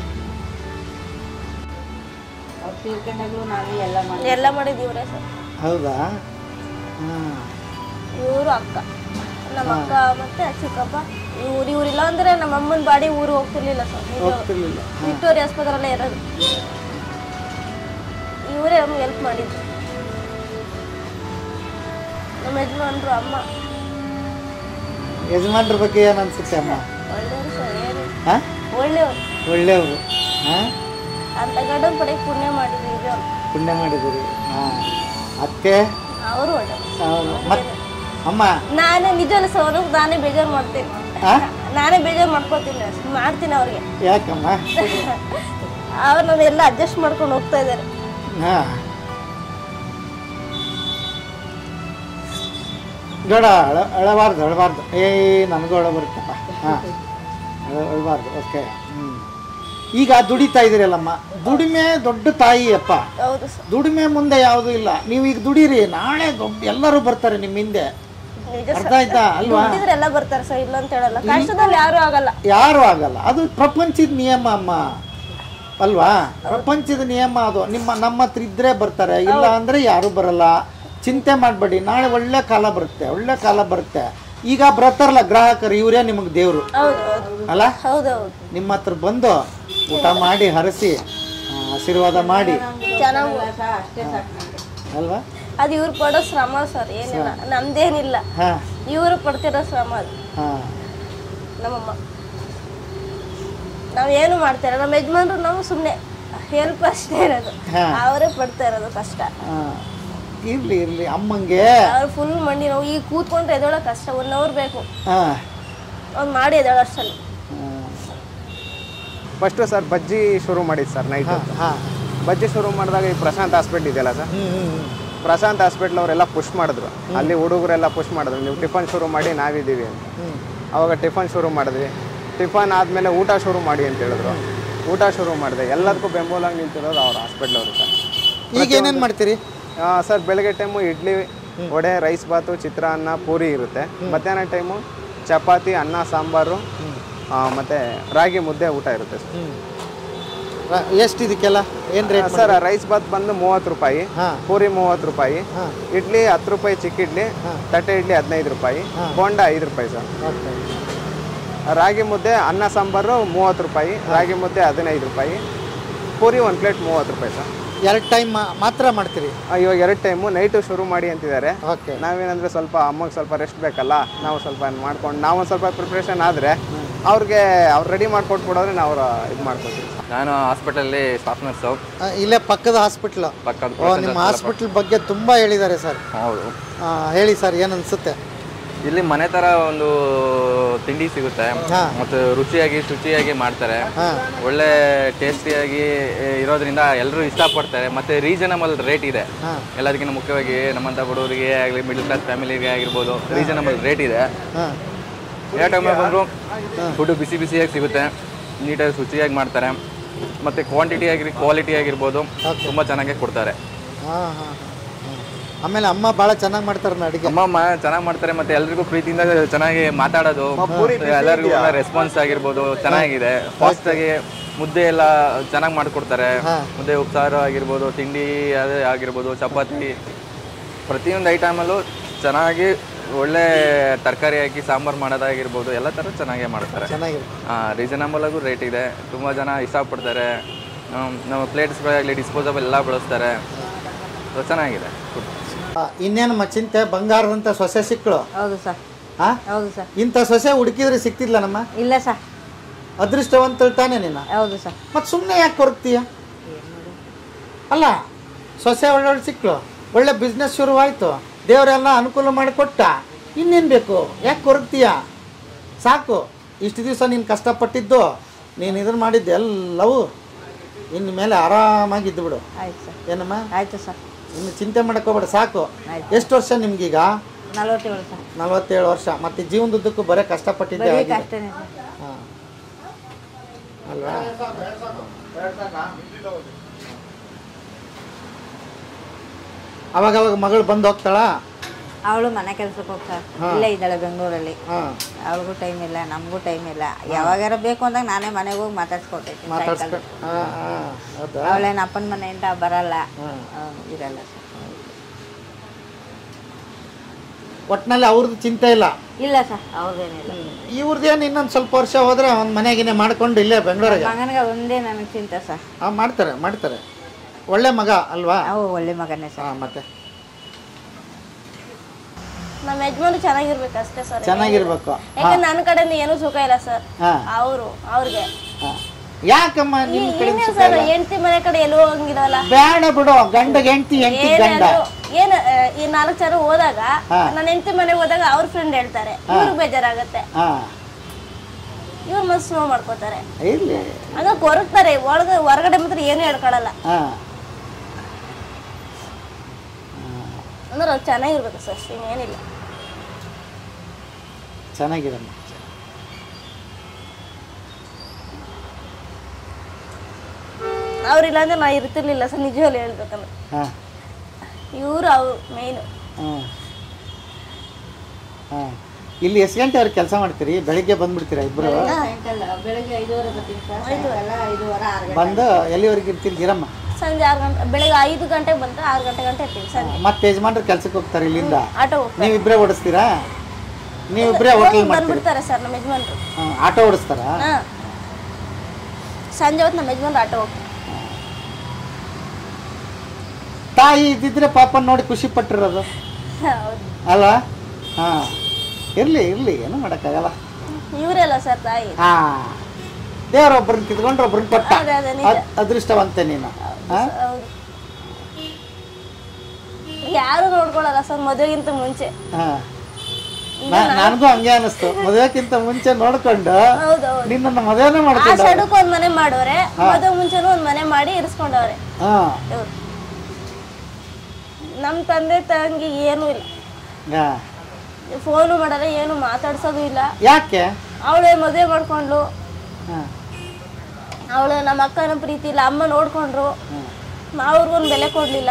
ಅವ್ರು ತೀರ್ಕೊಂಡಾಗ್ಲೂ ನಾವೇ ಎಲ್ಲ ಮಾಡಿ ಎಲ್ಲ ಮಾಡಿದ್ದು ಇವರೇ ಸರ್ ಹೌದಾ ಹಾಂ ಇವರು ಅಕ್ಕ ನಮ್ಮ ಅಕ್ಕ ಮತ್ತೆ ಚಿಕ್ಕಪ್ಪ ಇವ್ರು ಇವ್ರಿಲ್ಲ ಅಂದ್ರೆ ನಮ್ಮ ಅಮ್ಮನ ಬಾಡಿ ಊರು ಹೋಗ್ತಿರ್ಲಿಲ್ಲ ಸರ್ ಹೋಗ್ತಿರ್ಲಿಲ್ಲ ವಿಕ್ಟೋರಿಯಾ ಆಸ್ಪತ್ರೆಯಲ್ಲೇ ಇರೋದು ಇವರೇ ನಮ್ಗೆ ಹೆಲ್ಪ್ ಮಾಡಿದ್ರು ನಮ್ಮ ಯಜಮಾನ್ರು ಅಮ್ಮ ಯಜಮಾನ್ರ ಬಗ್ಗೆ ಏನು ಅನ್ಸುತ್ತೆ ಅಮ್ಮ ಒಳ್ಳೆಯವರು ಸರ್ ಏನು ಹಾಂ ಒಳ್ಳೆಯವರು ಒಳ್ಳೆಯವರು ಹಾಂ ಅಂತ ಗಂಡನ ಪಡೆಗೆ ಪುಣ್ಯ ಮಾಡಿದ್ರು ಇದು ಪುಣ್ಯ ಮಾಡಿದ್ದೀರಿ ಹಾಂ ಅತ್ತೆ ಅವರು ಒಳ್ಳೆಯವರು ಹೌದು. ಮತ್ ಅಮ್ಮ ನಾನೇ ನಿಜವಲ್ಲ ಸರ್ ಅವ್ರಿಗೆ ನಾನೇ ಬೇಜಾರು ಮಾಡ್ತೀನಿ ಹಾಂ ನಾನೇ ಬೇಜಾರು ಮಾಡ್ಕೋತೀನಿ ಮಾಡ್ತೀನಿ ಅವ್ರಿಗೆ ಯಾಕಮ್ಮ ಅವ್ರು ನಾನು ಎಲ್ಲ ಅಡ್ಜಸ್ಟ್ ಮಾಡ್ಕೊಂಡು ಹೋಗ್ತಾ ಇದ್ದಾರೆ ಹಾಂ ಬೇಡ ಅಳ ಅಳಬಾರ್ದು ಅಳಬಾರ್ದು ಏ ನನಗೂ ಅಳ ಬರುತ್ತಪ್ಪ ಹಾಂ ಅಳ ಅಳಬಾರ್ದು ಓಕೆ ಹ್ಞೂ ಈಗ ದುಡಿತಾ ಇದ್ದೀರಲ್ಲಮ್ಮ ದುಡಿಮೆ ದೊಡ್ಡ ತಾಯಿ ಅಪ್ಪ ಹೌದು ಸರ್ ದುಡಿಮೆ ಮುಂದೆ ಯಾವುದೂ ಇಲ್ಲ ನೀವು ಈಗ ದುಡೀರಿ ನಾಳೆ ದೊಡ್ಡ ಎಲ್ಲರೂ ಬರ್ತಾರೆ ನಿಮ್ಮ ಹಿಂದೆ ನಿಜ ಅರ್ಥ ಆಯ್ತಾ ಅಲ್ವಾ ದುಡ್ಡಿದ್ರೆ ಎಲ್ಲ ಬರ್ತಾರೆ ಸರ್ ಇಲ್ಲ ಅಂತ ಹೇಳಲ್ಲ ಕಷ್ಟದಲ್ಲಿ ಯಾರು ಆಗಲ್ಲ ಯಾರು ಆಗಲ್ಲ ಅದು ಪ್ರಪಂಚದ ನಿಯಮ ಅಮ್ಮ ಅಲ್ವಾ ಪ್ರಪಂಚದ ನಿಯಮ ಅದು ನಿಮ್ಮ ನಮ್ಮ ಹತ್ರ ಇದ್ರೆ ಬರ್ತಾರೆ ಇಲ್ಲ ಅಂದ್ರೆ ಯಾರು ಬರಲ್ಲ ಚಿಂತೆ ಮಾಡಬೇಡಿ ನಾಳೆ ಒಳ್ಳೆ ಕಾಲ ಬರುತ್ತೆ ಒಳ್ಳೆ ಕಾಲ ಬರುತ್ತೆ ಈಗ ಬರ್ತಾರಲ್ಲ ಗ್ರಾಹಕರು ಇವರೇ ನಿಮಗೆ ದೇವರು ಹೌದು ಹೌದು ಅಲ್ಲ ಹೌದೌದು ನಿಮ್ಮ ಹತ್ರ ಬಂದು ಊಟ ಮಾಡಿ ಹರಸಿ ಆ, ಆಶೀರ್ವಾದ ಮಾಡಿ ಚೆನ್ನಾಗಿ ಅಷ್ಟೇ ಸಾಕು ನಮ್ಗೆ. ಅಲ್ವಾ ಅದು ಇವ್ರು ಪಡೋ ಶ್ರಮ ಸರ್ ಏನಿಲ್ಲ ನಮ್ದೇನಿಲ್ಲ ಹಾ ಇವರು ಪಡ್ತಿರೋ ಶ್ರಮ ಅದು ಹಾ ನಮ್ಮಮ್ಮ ನಾವ್ ಏನು ಮಾಡ್ತಾರೆ ನಮ್ಮ ಯಜಮಾನ್ರು ನಾವು ಸುಮ್ಮನೆ ಹೆಲ್ಪ್ ಅಷ್ಟೇ ಇರೋದು ಹಾ. ಅವರೇ ಪಡ್ತಾ ಇರೋದು ಕಷ್ಟ ಹಾ ಇರ್ಲಿ ಇರ್ಲಿ ಅಮ್ಮಂಗೆ ಅವ್ರು ಫುಲ್ ಮಂಡಿ ನಾವು ಈಗ ಕೂತ್ಕೊಂಡ್ರೆ ಎದೊಳಗೆ ಕಷ್ಟ ಒನ್ ಅವರ್ ಬೇಕು ಹಾ ಅವ್ನು ಮಾಡಿ ಎದೊಳ ಅಷ್ಟಲ್ಲಿ ಫಸ್ಟು ಸರ್ ಬಜ್ಜಿ ಶುರು ಮಾಡಿದ್ದು ಸರ್ ನೈಟ್ ಹಾ ಬಜ್ಜಿ ಶುರು ಮಾಡಿದಾಗ ಈ ಪ್ರಶಾಂತ್ ಹಾಸ್ಪಿಟ್ಲ್ ಇದೆಯಲ್ಲ ಸರ್ ಹ್ಮ್ ಹ್ಮ್ ಪ್ರಶಾಂತ್ ಹಾಸ್ಪಿಟ್ಲ್ ಅವರೆಲ್ಲ ಪುಷ್ ಮಾಡಿದ್ರು ಅಲ್ಲಿ ಹುಡುಗರೆಲ್ಲ ಪುಷ್ ಮಾಡಿದ್ರು ನೀವು ಟಿಫನ್ ಶುರು ಮಾಡಿ ನಾವಿದ್ದೀವಿ ಅಂತ ಹ್ಮ್ ಅವಾಗ ಟಿಫನ್ ಶುರು ಮಾಡಿದ್ವಿ ಟಿಫನ್ ಆದಮೇಲೆ ಊಟ ಶುರು ಮಾಡಿ ಅಂತ ಹೇಳಿದ್ರು ಊಟ ಶುರು ಮಾಡಿದೆ ಎಲ್ಲದಕ್ಕೂ ಬೆಂಬಲಾಗಿ ನಿಂತಿರೋದು ಅವ್ರ ಹಾಸ್ಪಿಟ್ಲ್ ಅವರು ಸರ್ ಈಗ ಏನೇನು ಮಾಡ್ತೀರಿ ಆ, ಸರ್ ಬೆಳಗ್ಗೆ ಟೈಮು ಇಡ್ಲಿ ವಡೆ ರೈಸ್ ಬಾತು ಚಿತ್ರಾನ್ನ ಪೂರಿ ಇರುತ್ತೆ ಮಧ್ಯಾಹ್ನ ಟೈಮು ಚಪಾತಿ ಅನ್ನ ಸಾಂಬಾರು ಆ, ಮತ್ತೆ ರಾಗಿ ಮುದ್ದೆ ಊಟ ಇರುತ್ತೆ ಸರ್ ರ- ಎಷ್ಟು ಇದಕ್ಕೆಲ್ಲ ಏನು ರೇಟ್ ಸರ್ ರೈಸ್ ಬಾತ್ ಬಂದು ಮೂವತ್ತು ರೂಪಾಯಿ ಹಾ. ಪೂರಿ ಮೂವತ್ತು ರೂಪಾಯಿ ಹಾ. ಇಡ್ಲಿ ಹತ್ತು ರೂಪಾಯಿ ಚಿಕ್ಕ ಇಡ್ಲಿ ತಟ್ಟೆ ಇಡ್ಲಿ ಹದಿನೈದು ರೂಪಾಯಿ ಬೋಂಡ ಐದು ರೂಪಾಯಿ ಸರ್ ಓಕೆ ರಾಗಿ ಮುದ್ದೆ ಅನ್ನ ಸಾಂಬಾರು ಮೂವತ್ತು ರೂಪಾಯಿ ರಾಗಿ ಮುದ್ದೆ ಹದಿನೈದು ರೂಪಾಯಿ ಪೂರಿ ಒಂದು ಪ್ಲೇಟ್ ಮೂವತ್ತು ರೂಪಾಯಿ ಸರ್ ಎರಡು ಟೈಮ್ ಮಾತ್ರ ಮಾಡ್ತೀರಿ ಆ, ಇವಾಗ ಎರಡು ಟೈಮು ನೈಟು ಶುರು ಮಾಡಿ ಅಂತಿದ್ದಾರೆ ಓಕೆ ನಾವೇನಂದ್ರೆ ಸ್ವಲ್ಪ ಅಮ್ಮಗೆ ಸ್ವಲ್ಪ ರೆಸ್ಟ್ ಬೇಕಲ್ಲ ನಾವು ಸ್ವಲ್ಪ ಮಾಡ್ಕೊಂಡು ನಾವು ಒಂದು ಸ್ವಲ್ಪ ಪ್ರಿಪ್ರೇಷನ್ ಆದರೆ ಅವ್ರಿಗೆ ಅವ್ರು ರೆಡಿ ಮಾಡ್ಕೊಟ್ಬಿಡೋದ್ರೆ ನಾವು ಇದು ಮಾಡ್ಕೊತೀವಿ ನಾನು ಹಾಸ್ಪಿಟಲಲ್ಲಿ ಸ್ಟಾಫ್ ನರ್ಸು ಇಲ್ಲೇ ಪಕ್ಕದ ಹಾಸ್ಪಿಟ್ಲು ಪಕ್ಕದ ಓ ನಿಮ್ಮ ಹಾಸ್ಪಿಟ್ಲ್ ಬಗ್ಗೆ ತುಂಬ ಹೇಳಿದ್ದಾರೆ ಸರ್ ಹೌದು ಆ, ಹೇಳಿ ಸರ್ ಏನು ಅನ್ಸುತ್ತೆ ಇಲ್ಲಿ ಮನೆ ಥರ ಒಂದು ತಿಂಡಿ ಸಿಗುತ್ತೆ ಹಾ. ಮತ್ತು ರುಚಿಯಾಗಿ ಶುಚಿಯಾಗಿ ಮಾಡ್ತಾರೆ ಹಾಂ ಒಳ್ಳೆ ಟೇಸ್ಟಿಯಾಗಿ ಇರೋದ್ರಿಂದ ಎಲ್ಲರೂ ಇಷ್ಟಪಡ್ತಾರೆ ಮತ್ತು ರೀಸನಬಲ್ ರೇಟ್ ಇದೆ ಹಾಂ ಎಲ್ಲದಕ್ಕಿಂತ ಮುಖ್ಯವಾಗಿ ನಮ್ಮಂಥ ಬಡವರಿಗೆ ಆಗಲಿ ಮಿಡಲ್ ಕ್ಲಾಸ್ ಫ್ಯಾಮಿಲಿಗೆ ಆಗಿರ್ಬೋದು ರೀಸನಬಲ್ ರೇಟ್ ಇದೆ ಹಾಂ ಯಾವ ಟೈಮಲ್ಲಿ ಬಂದರೂ ಫುಡ್ಡು ಬಿಸಿ ಬಿಸಿಯಾಗಿ ಸಿಗುತ್ತೆ ನೀಟಾಗಿ ಶುಚಿಯಾಗಿ ಮಾಡ್ತಾರೆ ಮತ್ತು ಕ್ವಾಂಟಿಟಿ ಆಗಿರಿ ಕ್ವಾಲಿಟಿ ಆಗಿರ್ಬೋದು ತುಂಬ ಚೆನ್ನಾಗಿ ಕೊಡ್ತಾರೆ ಹಾಂ ಹಾಂ ಆಮೇಲೆ ಅಮ್ಮ ಭಾಳ ಚೆನ್ನಾಗಿ ಮಾಡ್ತಾರೆ ಅಡುಗೆ ಅಮ್ಮ ಚೆನ್ನಾಗಿ ಮಾಡ್ತಾರೆ ಮತ್ತೆ ಎಲ್ರಿಗೂ ಪ್ರೀತಿಯಿಂದ ಚೆನ್ನಾಗಿ ಮಾತಾಡೋದು ಎಲ್ಲರಿಗೂ ರೆಸ್ಪಾನ್ಸ್ ಆಗಿರ್ಬೋದು ಚೆನ್ನಾಗಿದೆ ಫಾಸ್ಟ್ ಆಗಿ ಮುದ್ದೆ ಎಲ್ಲ ಚೆನ್ನಾಗಿ ಮಾಡ್ಕೊಡ್ತಾರೆ ಹಾ. ಮುದ್ದೆ ಉಪ್ಸಾರು ಆಗಿರ್ಬೋದು ತಿಂಡಿ ಅದೇ ಆಗಿರ್ಬೋದು ಚಪಾತಿ ಪ್ರತಿಯೊಂದು ಐಟಮಲ್ಲೂ ಚೆನ್ನಾಗಿ ಒಳ್ಳೆ ತರಕಾರಿ ಹಾಕಿ ಸಾಂಬಾರು ಮಾಡೋದಾಗಿರ್ಬೋದು ಎಲ್ಲ ಥರ ಚೆನ್ನಾಗೇ ಮಾಡ್ತಾರೆ ಚೆನ್ನಾಗಿದೆ ರೀಸನಬಲ್ ಆಗು ರೇಟ್ ಇದೆ ತುಂಬ ಜನ ಇಷ್ಟಪಡ್ತಾರೆ ಹ್ಮ್, ನಮ್ಮ ಪ್ಲೇಟ್ಸ್ಗಳಾಗಲಿ ಡಿಸ್ಪೋಸಬಲ್ ಎಲ್ಲ ಬಳಸ್ತಾರೆ So, ಚೆನ್ನಾಗಿದೆ food. ಆ, ಇನ್ನೇನಮ್ಮ ಚಿಂತೆ ಬಂಗಾರದಂಥ ಸೊಸೆ ಸಿಕ್ಕಳು ಹೌದು ಸರ್ ಹಾಂ ಹೌದು ಸರ್ ಇಂಥ ಸೊಸೆ ಹುಡುಕಿದ್ರೆ ಸಿಕ್ತಿದ್ಲ ನಮ್ಮ ಇಲ್ಲ ಸರ್ ಅದೃಷ್ಟವಂತಳು ತಾನೇ ನೀನು ಹೌದು ಸರ್ ಮತ್ತು ಸುಮ್ಮನೆ ಯಾಕೆ ಕೊರಗ್ತೀಯ ಅಲ್ಲ ಸೊಸೆ ಒಳ್ಳೊಳ್ಳೆ ಸಿಕ್ಕಳು ಒಳ್ಳೆ ಬಿಸ್ನೆಸ್ ಶುರುವಾಯಿತು ದೇವರೆಲ್ಲ ಅನುಕೂಲ ಮಾಡಿಕೊಟ್ಟ ಇನ್ನೇನು ಬೇಕು ಯಾಕೆ ಕೊರಗ್ತೀಯ ಸಾಕು ಇಷ್ಟು ದಿವಸ ನೀನು ಕಷ್ಟಪಟ್ಟಿದ್ದು ನೀನು ಇದನ್ನು ಮಾಡಿದ್ದು ಎಲ್ಲವೂ ಇನ್ನು ಮೇಲೆ ಆರಾಮಾಗಿದ್ದು ಬಿಡು ಆಯ್ತು ಸರ್ ಏನಮ್ಮ ಆಯಿತು ಸರ್ ಇನ್ನು ಚಿಂತೆ ಮಾಡಕ್ಕೆ ಹೋಗ್ಬೇಡ ಸಾಕು ಎಷ್ಟು ವರ್ಷ ನಿಮ್ಗೀಗ ನಲ್ವತ್ತೇಳು ಸರ್ ನಲವತ್ತೇಳು ವರ್ಷ ಮತ್ತೆ ಜೀವನದುದ್ದಕ್ಕೂ ಬರೀ ಕಷ್ಟಪಟ್ಟಿದ್ದೆ ಬರೀ ಆಗಿದೆ ಕಷ್ಟನೇ ಸರ್ ಹಾಂ ಅಲ್ವಾ ಅವಾಗ ಅವಾಗ ಮಗಳು ಬಂದು ಹೋಗ್ತಾಳ ಅವಳು ಮನೆ ಕೆಲ್ಸಕ್ಕೆ ಹೋಗ್ತಾಳೆ ಇಲ್ಲೇ ಇದ್ದಾಳೆ ಬೆಂಗಳೂರಲ್ಲಿ ಹಾಂ ಅವಳಿಗೂ ಟೈಮ್ ಇಲ್ಲ ನಮಗೂ ಟೈಮ್ ಇಲ್ಲ ಯಾವಾಗಾರ ಬೇಕು ಅಂದಾಗ ನಾನೇ ಮನೆಗೆ ಹೋಗಿ ಮಾತಾಡ್ಸ್ಕೊಡ್ತೈತಿ ಮಾತಾಡ್ಸ್ಕೊ ಹಾಂ ಹಾಂ ಹೌದಾ ಅವಳೇನು ಅಪ್ಪನ ಮನೆಯಿಂದ ಬರಲ್ಲ ಹಾಂ ಅವ್ನು ಇರಲ್ಲ ಸರ್ ಒಟ್ಟಿನಲ್ಲಿ ಅವ್ರದ್ದು ಚಿಂತೆ ಇಲ್ಲ ಇಲ್ಲ ಸರ್ ಅವ್ರದ್ದೇನಿಲ್ಲ ಇವ್ರದ್ದೇನು ಇನ್ನೊಂದು ಸ್ವಲ್ಪ ವರ್ಷ ಹೋದ್ರೆ ಒಂದು ಮನೆಗಿನೇ ಮಾಡ್ಕೊಂಡು ಇಲ್ಲೇ ಬೆಂಗಳೂರಿಗೆ ಮಗನಿಗೆ ಒಂದೇ ನನಗೆ ಚಿಂತೆ ಸರ್ ಹಾಂ ಮಾಡ್ತಾರೆ ಮಾಡ್ತಾರೆ ಒಳ್ಳೆ ಮಗ ಅಲ್ವಾ ಅವು ಒಳ್ಳೆ ಮಗನೇ ಸರ್ ಹಾಂ ಮತ್ತೆ ನಮ್ಮ ಯಜಮಾನು ಚೆನ್ನಾಗಿರ್ಬೇಕು ಅಷ್ಟೇ ಸರ್ ಚೆನ್ನಾಗಿರ್ಬೇಕು ಯಾಕಂದ್ರೆ ನನ್ನ ಕಡೆಯಿಂದ ಏನೂ ಸುಖ ಇಲ್ಲ ಸರ್ ಹಾಂ ಅವರು ಅವ್ರಿಗೆ ಹಾಂ ಯಾಕಮ್ಮ ನಿಮ್ಮ ಕಡೆ ಏನೇ ಸರ್ ಹೆಂಡತಿ ಮನೆ ಕಡೆ ಎಲ್ಲೂ ಹೋಗಂಗಿರಲ್ಲ ಬೇಡ ಬಿಡು ಗಂಡ ಹೆಂಡತಿ ಹೆಂಡತಿ ಗಂಡ ಏನಾದ್ರು ಏನ್ ಆ, ಈ ನಾಲ್ಕು ಜನ ಹೋದಾಗ ಹಾ. ನನ್ನ ಹೆಂಡತಿ ಮನೆಗೆ ಹೋದಾಗ ಅವ್ರ ಫ್ರೆಂಡ್ ಹೇಳ್ತಾರೆ ಇವ್ರಿಗೆ ಬೇಜಾರಾಗತ್ತೆ ಹಾಂ ಇವ್ರ ಮನಸ್ಸು ನೋವು ಮಾಡ್ಕೋತಾರೆ ಇರಲಿ ಹಂಗ ಕೊರಗ್ತಾರೆ ಒಳಗ ಹೊರಗಡೆ ಮಾತ್ರ ಏನು ಹೇಳ್ಕೊಳಲ್ಲ ಹಾಂ ಅಂದ್ರೆ ಅವ್ರು ಚೆನ್ನಾಗಿರ್ಬೇಕು ಸರ್ ಅಷ್ಟೇ ಏನಿಲ್ಲ ಚೆನ್ನಾಗಿರಮ್ಮ ಅವ್ರಿಲ್ಲ ಅಂದ್ರೆ ನಾ ಇರ್ತಿರ್ಲಿಲ್ಲ ಸರ್ ನಿಜವಾಗ್ಲೂ ಹೇಳ್ಬೇಕಂದ್ರೆ ಹಾಂ ಇವ್ರು ಅವ್ರು ಮೇಯ್ನು ಹಾಂ ಹಾಂ ಇಲ್ಲಿ ಎಷ್ಟು ಗಂಟೆವರೆಗೆ ಕೆಲಸ ಮಾಡ್ತೀರಿ ಬೆಳಿಗ್ಗೆ ಬಂದ್ಬಿಡ್ತೀರಾ ಇಬ್ಬರು ಬೆಳಗ್ಗೆ ಐದುವರೆ ಬರ್ತೀನಿ ಸರ್ ಎಲ್ಲ ಐದುವರೆ ಆರು ಬಂದು ಎಲ್ಲಿವರೆಗೆ ಇರ್ತೀರಿ ಗಿರಮ್ಮ ಸಂಜೆ ಆರು ಗಂಟೆ ಬೆಳಿಗ್ಗೆ ಐದು ಗಂಟೆಗೆ ಬಂದ್ರೆ ಆರು ಗಂಟೆ ಗಂಟೆ ಇರ್ತೀವಿ ಸಂಜೆ ಮತ್ತೆ ಯಜಮಾನ್ರು ಕೆಲ್ಸಕ್ಕೆ ಹೋಗ್ತಾರೆ ಇಲ್ಲಿಂದ ಆಟೋ ಹೋಗ್ತಾರೆ ನೀವಿಬ್ಬರೇ ಓಡಿಸ್ತೀರಾ ನೀವಿಬ್ಬರೇ ಹೋಟೆಲ್ ಮಾಡ್ತೀರಿ ಬಂದ್ಬಿಡ್ತಾರೆ ಸರ್ ನಮ್ಮ ಯಜಮಾನ್ರು ಹಾಂ ಆಟೋ ಓಡಿಸ್ತಾರಾ ಹಾ ಸಂಜೆ ಹೊತ್ತು ನಮ್ಮ ಯಜಮಾನ್ರು ಆಟೋ ಹೋಗ್ತಾರೆ ತಾಯಿ ಇದ್ದಿದ್ರೆ ಪಾಪ ನೋಡಿ ಖುಷಿ ಪಟ್ಟಿರೋದು ಹೌದು ಅಲ್ವಾ ಹಾಂ ಇರಲಿ ಇರಲಿ ಏನೂ ಮಾಡೋಕ್ಕಾಗಲ್ಲ ಇವರೆಲ್ಲ ಸರ್ ತಾಯಿ ಹಾಂ ದೇವರೊಬ್ಬರನ್ನ ಕಿತ್ಕೊಂಡ್ರೆ ಒಬ್ರನ್ನ ಕೊಟ್ಟ ಅದೇ ಅದೇ ನಿಜ ಅದ್- ಅದೃಷ್ಟವಂತೆ ನೀನು ಹಾಂ ಹೌದು ಯಾರು ನೋಡ್ಕೊಳಲ್ಲ ಸರ್ ಮದುವೆಗಿಂತ ಮುಂಚೆ ಹಾಂ ನನಗೂ ಹಂಗೆ ಅನಿಸ್ತು ಮದುವೆಕ್ಕಿಂತ ಮುಂಚೆ ನೋಡ್ಕೊಂಡು ಹೌದೌದು ನಿನ್ನನ್ನು ಮದುವೆನೇ ಆ ಮಾಡ್ಕೊಂಡ ಸೈಡಕ್ಕೂ ಒಂದ್ ಮನೆ ಮಾಡೋರೆ ಮದುವೆ ಮುಂಚೆನೂ ಒಂದ್ ಮನೆ ಮಾಡಿ ಇರಿಸ್ಕೊಂಡವ್ರೆ ಹಾಂ ಇವ್ರು ನಮ್ಮ ತಂದೆ ತಂಗಿ ಏನೂ ಇಲ್ಲ ಹಾಂ ಫೋನು ಮಾಡಲ್ಲ ಏನು ಮಾತಾಡ್ಸೋದು ಇಲ್ಲ ಯಾಕೆ ಅವಳೇ ಮದುವೆ ಮಾಡ್ಕೊಂಡ್ಲು ಹಾಂ ಅವಳು ನಮ್ಮ ಅಕ್ಕನ ಪ್ರೀತಿ ಇಲ್ಲ ಅಮ್ಮ ನೋಡ್ಕೊಂಡ್ರು ಅವ್ರಿಗೊಂದು ಬೆಲೆ ಕೊಡ್ಲಿಲ್ಲ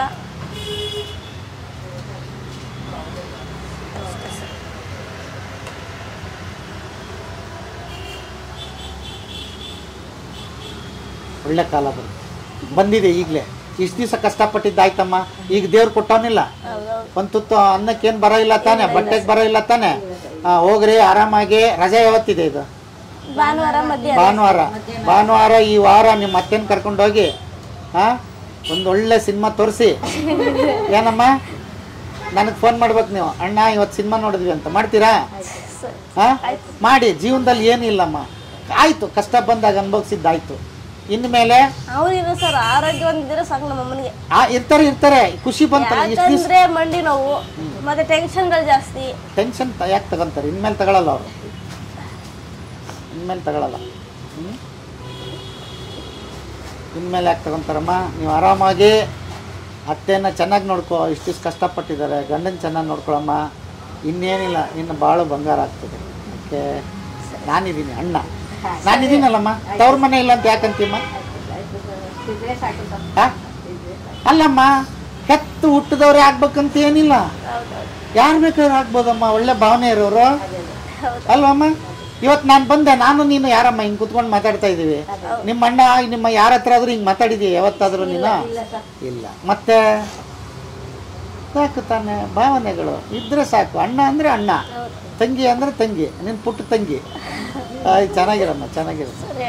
ಒಳ್ಳೆ ಕಾಲ ಬಂತು ಬಂದಿದೆ ಈಗಲೇ ಇಷ್ಟು ದಿವಸ ಕಷ್ಟಪಟ್ಟಿದ್ದಾಯ್ತಮ್ಮ ಈಗ ದೇವ್ರು ಕೊಟ್ಟವನಿಲ್ಲ ಹೌದೌದು ಒಂದು ತುತ್ತು ಅನ್ನಕ್ಕೇನು ಬರೋ ಇಲ್ಲ ತಾನೆ ಬಟ್ಟೆಗೆ ಬರೋ ಇಲ್ಲ ತಾನೆ ಹಾಂ ಹೋಗ್ರಿ ಆರಾಮಾಗಿ ರಜೆ ಯಾವತ್ತಿದೆ ಇದು ಭಾನುವಾರ ಮಧ್ಯಾಹ್ನ ಭಾನುವಾರ ಭಾನುವಾರ ಈ ವಾರ ನಿಮ್ಮ ಅತ್ತೆನ ಕರ್ಕೊಂಡೋಗಿ ಹಾಂ ಒಂದು ಒಳ್ಳೆ ಸಿನಿಮಾ ತೋರಿಸಿ ಏನಮ್ಮ ನನಗೆ ಫೋನ್ ಮಾಡ್ಬೇಕು ನೀವು ಅಣ್ಣ ಇವತ್ತು ಸಿನಿಮಾ ನೋಡಿದ್ವಿ ಅಂತ ಮಾಡ್ತೀರಾ ಸರಿ. ಹಾಂ ಮಾಡಿ ಜೀವನದಲ್ಲಿ ಏನಿಲ್ಲಮ್ಮ ಆಯಿತು ಕಷ್ಟ ಬಂದಾಗ ಅನುಭವಿಸಿದ್ದಾಯ್ತು ಇನ್ಮೇಲೆ ಅವ್ರಿರೋ ಸರ್ ಆರೋಗ್ಯವಂತಿದ್ರೆ ಸಾಕು ನಮ್ಮ ಅಮ್ಮನಿಗೆ ಆ ಇರ್ತಾರೆ ಇರ್ತಾರೆ ಖುಷಿ ಬಂತಲ್ಲ ಇಷ್ಟು ದಿವಸ ಯಾಕಂದ್ರೆ ಮಂಡಿ ನೋವು ಮತ್ತೆ ಟೆನ್ಷನ್ಗಳು ಜಾಸ್ತಿ ಟೆನ್ಷನ್ ಯಾಕೆ ತಗೊಂತಾರೆ ಇನ್ಮೇಲೆ ತಗೊಳಲ್ಲ ಅವರು ಇನ್ಮೇಲೆ ತಗೊಳಲ್ಲ ಹ್ಞೂ ಇನ್ಮೇಲೆ ಯಾಕೆ ತಗೊಂತಾರಮ್ಮ ನೀವು ಆರಾಮಾಗಿ ಅತ್ತೆನ ಚೆನ್ನಾಗಿ ನೋಡ್ಕೋ ಇಷ್ಟು ದಿವ್ಸ ಕಷ್ಟಪಟ್ಟಿದ್ದಾರೆ ಗಂಡನ ಚೆನ್ನಾಗಿ ನೋಡ್ಕೊಳಮ್ಮ ಇನ್ನೇನಿಲ್ಲ ಇನ್ನು ಭಾಳ ಬಂಗಾರ ಆಗ್ತದೆ ಓಕೆ ನಾನಿದ್ದೀನಿ ಅಣ್ಣ ನಾನಿದ್ದೀನಲ್ಲಮ್ಮ ತವ್ರ ಮನೆ ಇಲ್ಲ ಅಂತ ಯಾಕಂತೀಮ್ಮ ಹಾ? ಅಲ್ಲಮ್ಮ ಹೆತ್ತು ಹುಟ್ಟಿದವ್ರೆ ಆಗ್ಬೇಕಂತ ಏನಿಲ್ಲ ಯಾರು ಬೇಕಾದ್ರೂ ಆಗ್ಬೋದಮ್ಮ ಒಳ್ಳೆ ಭಾವನೆ ಇರೋರು ಅಲ್ವಮ್ಮ ಇವತ್ತು ನಾನು ಬಂದೆ ನಾನು ನೀನು ಯಾರಮ್ಮ ಹಿಂಗೆ ಕುತ್ಕೊಂಡು ಮಾತಾಡ್ತಾ ಇದ್ದೀವಿ ನಿಮ್ಮ ಅಣ್ಣ ನಿಮ್ಮ ಯಾರ ಹತ್ರ ಆದ್ರೂ ಹಿಂಗೆ ಮಾತಾಡಿದೀಯ ಯಾವತ್ತಾದ್ರೂ ನೀನು ಇಲ್ಲ ಮತ್ತೆ ಸಾಕು ತಾನೆ ಭಾವನೆಗಳು ಇದ್ರೆ ಸಾಕು ಅಣ್ಣ ಅಂದ್ರೆ ಅಣ್ಣ ತಂಗಿ ಅಂದ್ರೆ ತಂಗಿ ನಿನ್ನ ಪುಟ್ಟ ತಂಗಿ ಆಯ್ತು ಚೆನ್ನಾಗಿರಮ್ಮ ಚೆನ್ನಾಗಿರಮ್ಮ ಸರಿ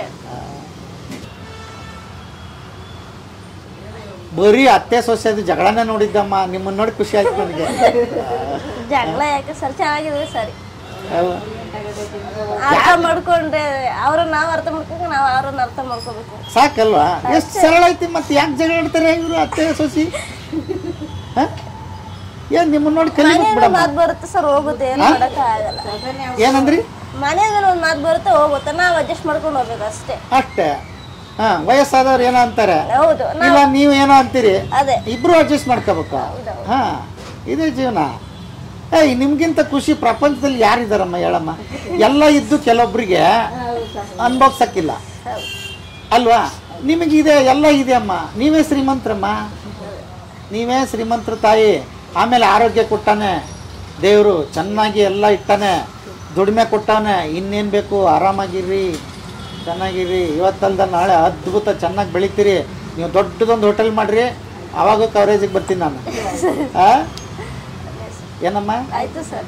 ಬರೀ ಅತ್ತೆ ಸೊಸೆದು ಜಗಳನೇ ನೋಡಿದ್ದಮ್ಮ ನಿಮ್ಮನ್ನ ನೋಡಿ ಖುಷಿ ಆಯ್ತು ನನಗೆ ಜಗಳ ಯಾಕೆ ಸರ್ ಚೆನ್ನಾಗಿದೆ ಸರಿ ಅಲ್ವಾ? ಅರ್ಥ ಮಾಡ್ಕೊಂಡ್ರೆ ಅವ್ರನ್ನ ನಾವು ಅರ್ಥ ಮಾಡ್ಬೇಕು ನಾವು ಅವ್ರನ್ನ ಅರ್ಥ ಮಾಡ್ಕೋಬೇಕು ಸಾಕಲ್ವಾ ಎಷ್ಟು ಸರಳ ಐತಿ ಮತ್ತೆ ಯಾಕೆ ಜಗಳ ಆಡ್ತಾರೆ ಇವರು ಅತ್ತೆ ಸೊಸಿ ಹ? ಏನ್ ನಿಮ್ಮನ್ನ ನೋಡಿ ಕಲಿಬೇಕು ಮನೇಲಿ ಬಿಡಮ್ಮ ಮಾತು ಬರುತ್ತೆ ಸರ್ ಹೋಗುತ್ತೆ ಏನು ಮಾಡಕ್ ಆಗಲ್ಲ ಏನಂದ್ರಿ ಮನೆಯಲ್ಲಿ ಒಂದು ಮಾತು ಬರುತ್ತೆ ಹೋಗುತ್ತೆ ನಾವು ಅಡ್ಜಸ್ಟ್ ಮಾಡ್ಕೊಂಡು ಹೋಗ್ಬೇಕು ಅಷ್ಟೇ ಅಷ್ಟೇ ಹಾ ವಯಸ್ಸಾದವ್ರು ಏನೋ ಅಂತಾರೆ ಹೌದು ಇಲ್ಲ ನೀವು ಏನೋ ಅಂತೀರಿ ಅದೇ ಇಬ್ರು ಅಡ್ಜಸ್ಟ್ ಮಾಡ್ಕೋಬೇಕು ಹಾ ಇದೇ ಜೀವನ ಏಯ್ ನಿಮ್ಗಿಂತ ಖುಷಿ ಪ್ರಪಂಚದಲ್ಲಿ ಯಾರಿದಾರಮ್ಮ ಹೇಳಮ್ಮ ಎಲ್ಲ ಇದ್ದು ಕೆಲವೊಬ್ರಿಗೆ ಅನ್ಭವ್ಸಕ್ಕಿಲ್ಲ ಅಲ್ವಾ ನಿಮಗಿದೆ ಎಲ್ಲ ಇದೆ ಅಮ್ಮ ನೀವೇ ಶ್ರೀಮಂತ್ರಮ್ಮ ನೀವೇ ಶ್ರೀಮಂತ್ರ ತಾಯಿ ಆಮೇಲೆ ಆರೋಗ್ಯ ಕೊಟ್ಟಾನೆ ದೇವರು ಚೆನ್ನಾಗಿ ಎಲ್ಲ ಇಟ್ಟಾನೆ ದುಡಿಮೆ ಕೊಟ್ಟಾನೆ ಇನ್ನೇನು ಬೇಕು ಆರಾಮಾಗಿರ್ರಿ ಚೆನ್ನಾಗಿರ್ರಿ ಇವತ್ತಲ್ದ ನಾಳೆ ಅದ್ಭುತ ಚೆನ್ನಾಗಿ ಬೆಳಿತೀರಿ ನೀವು ದೊಡ್ಡದೊಂದು ಹೋಟೆಲ್ ಮಾಡಿರಿ ಆವಾಗ ಕವರೇಜಿಗೆ ಬರ್ತೀನಿ ನಾನು ಆ? ಏನಮ್ಮ ಆಯ್ತು ಸರ್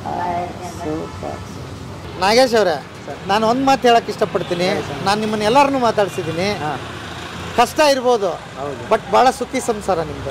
ನಾಗೇಶ್ ಅವರೇ ನಾನು ಒಂದು ಮಾತು ಹೇಳಕ್ಕೆ ಇಷ್ಟಪಡ್ತೀನಿ ನಾನು ನಿಮ್ಮನ್ನ ಎಲ್ಲರನ್ನೂ ಮಾತಾಡ್ಸಿದ್ದೀನಿ ಕಷ್ಟ ಇರ್ಬೋದು ಬಟ್ ಭಾಳ ಸುಖಿ ಸಂಸಾರ ನಿಮ್ಮದು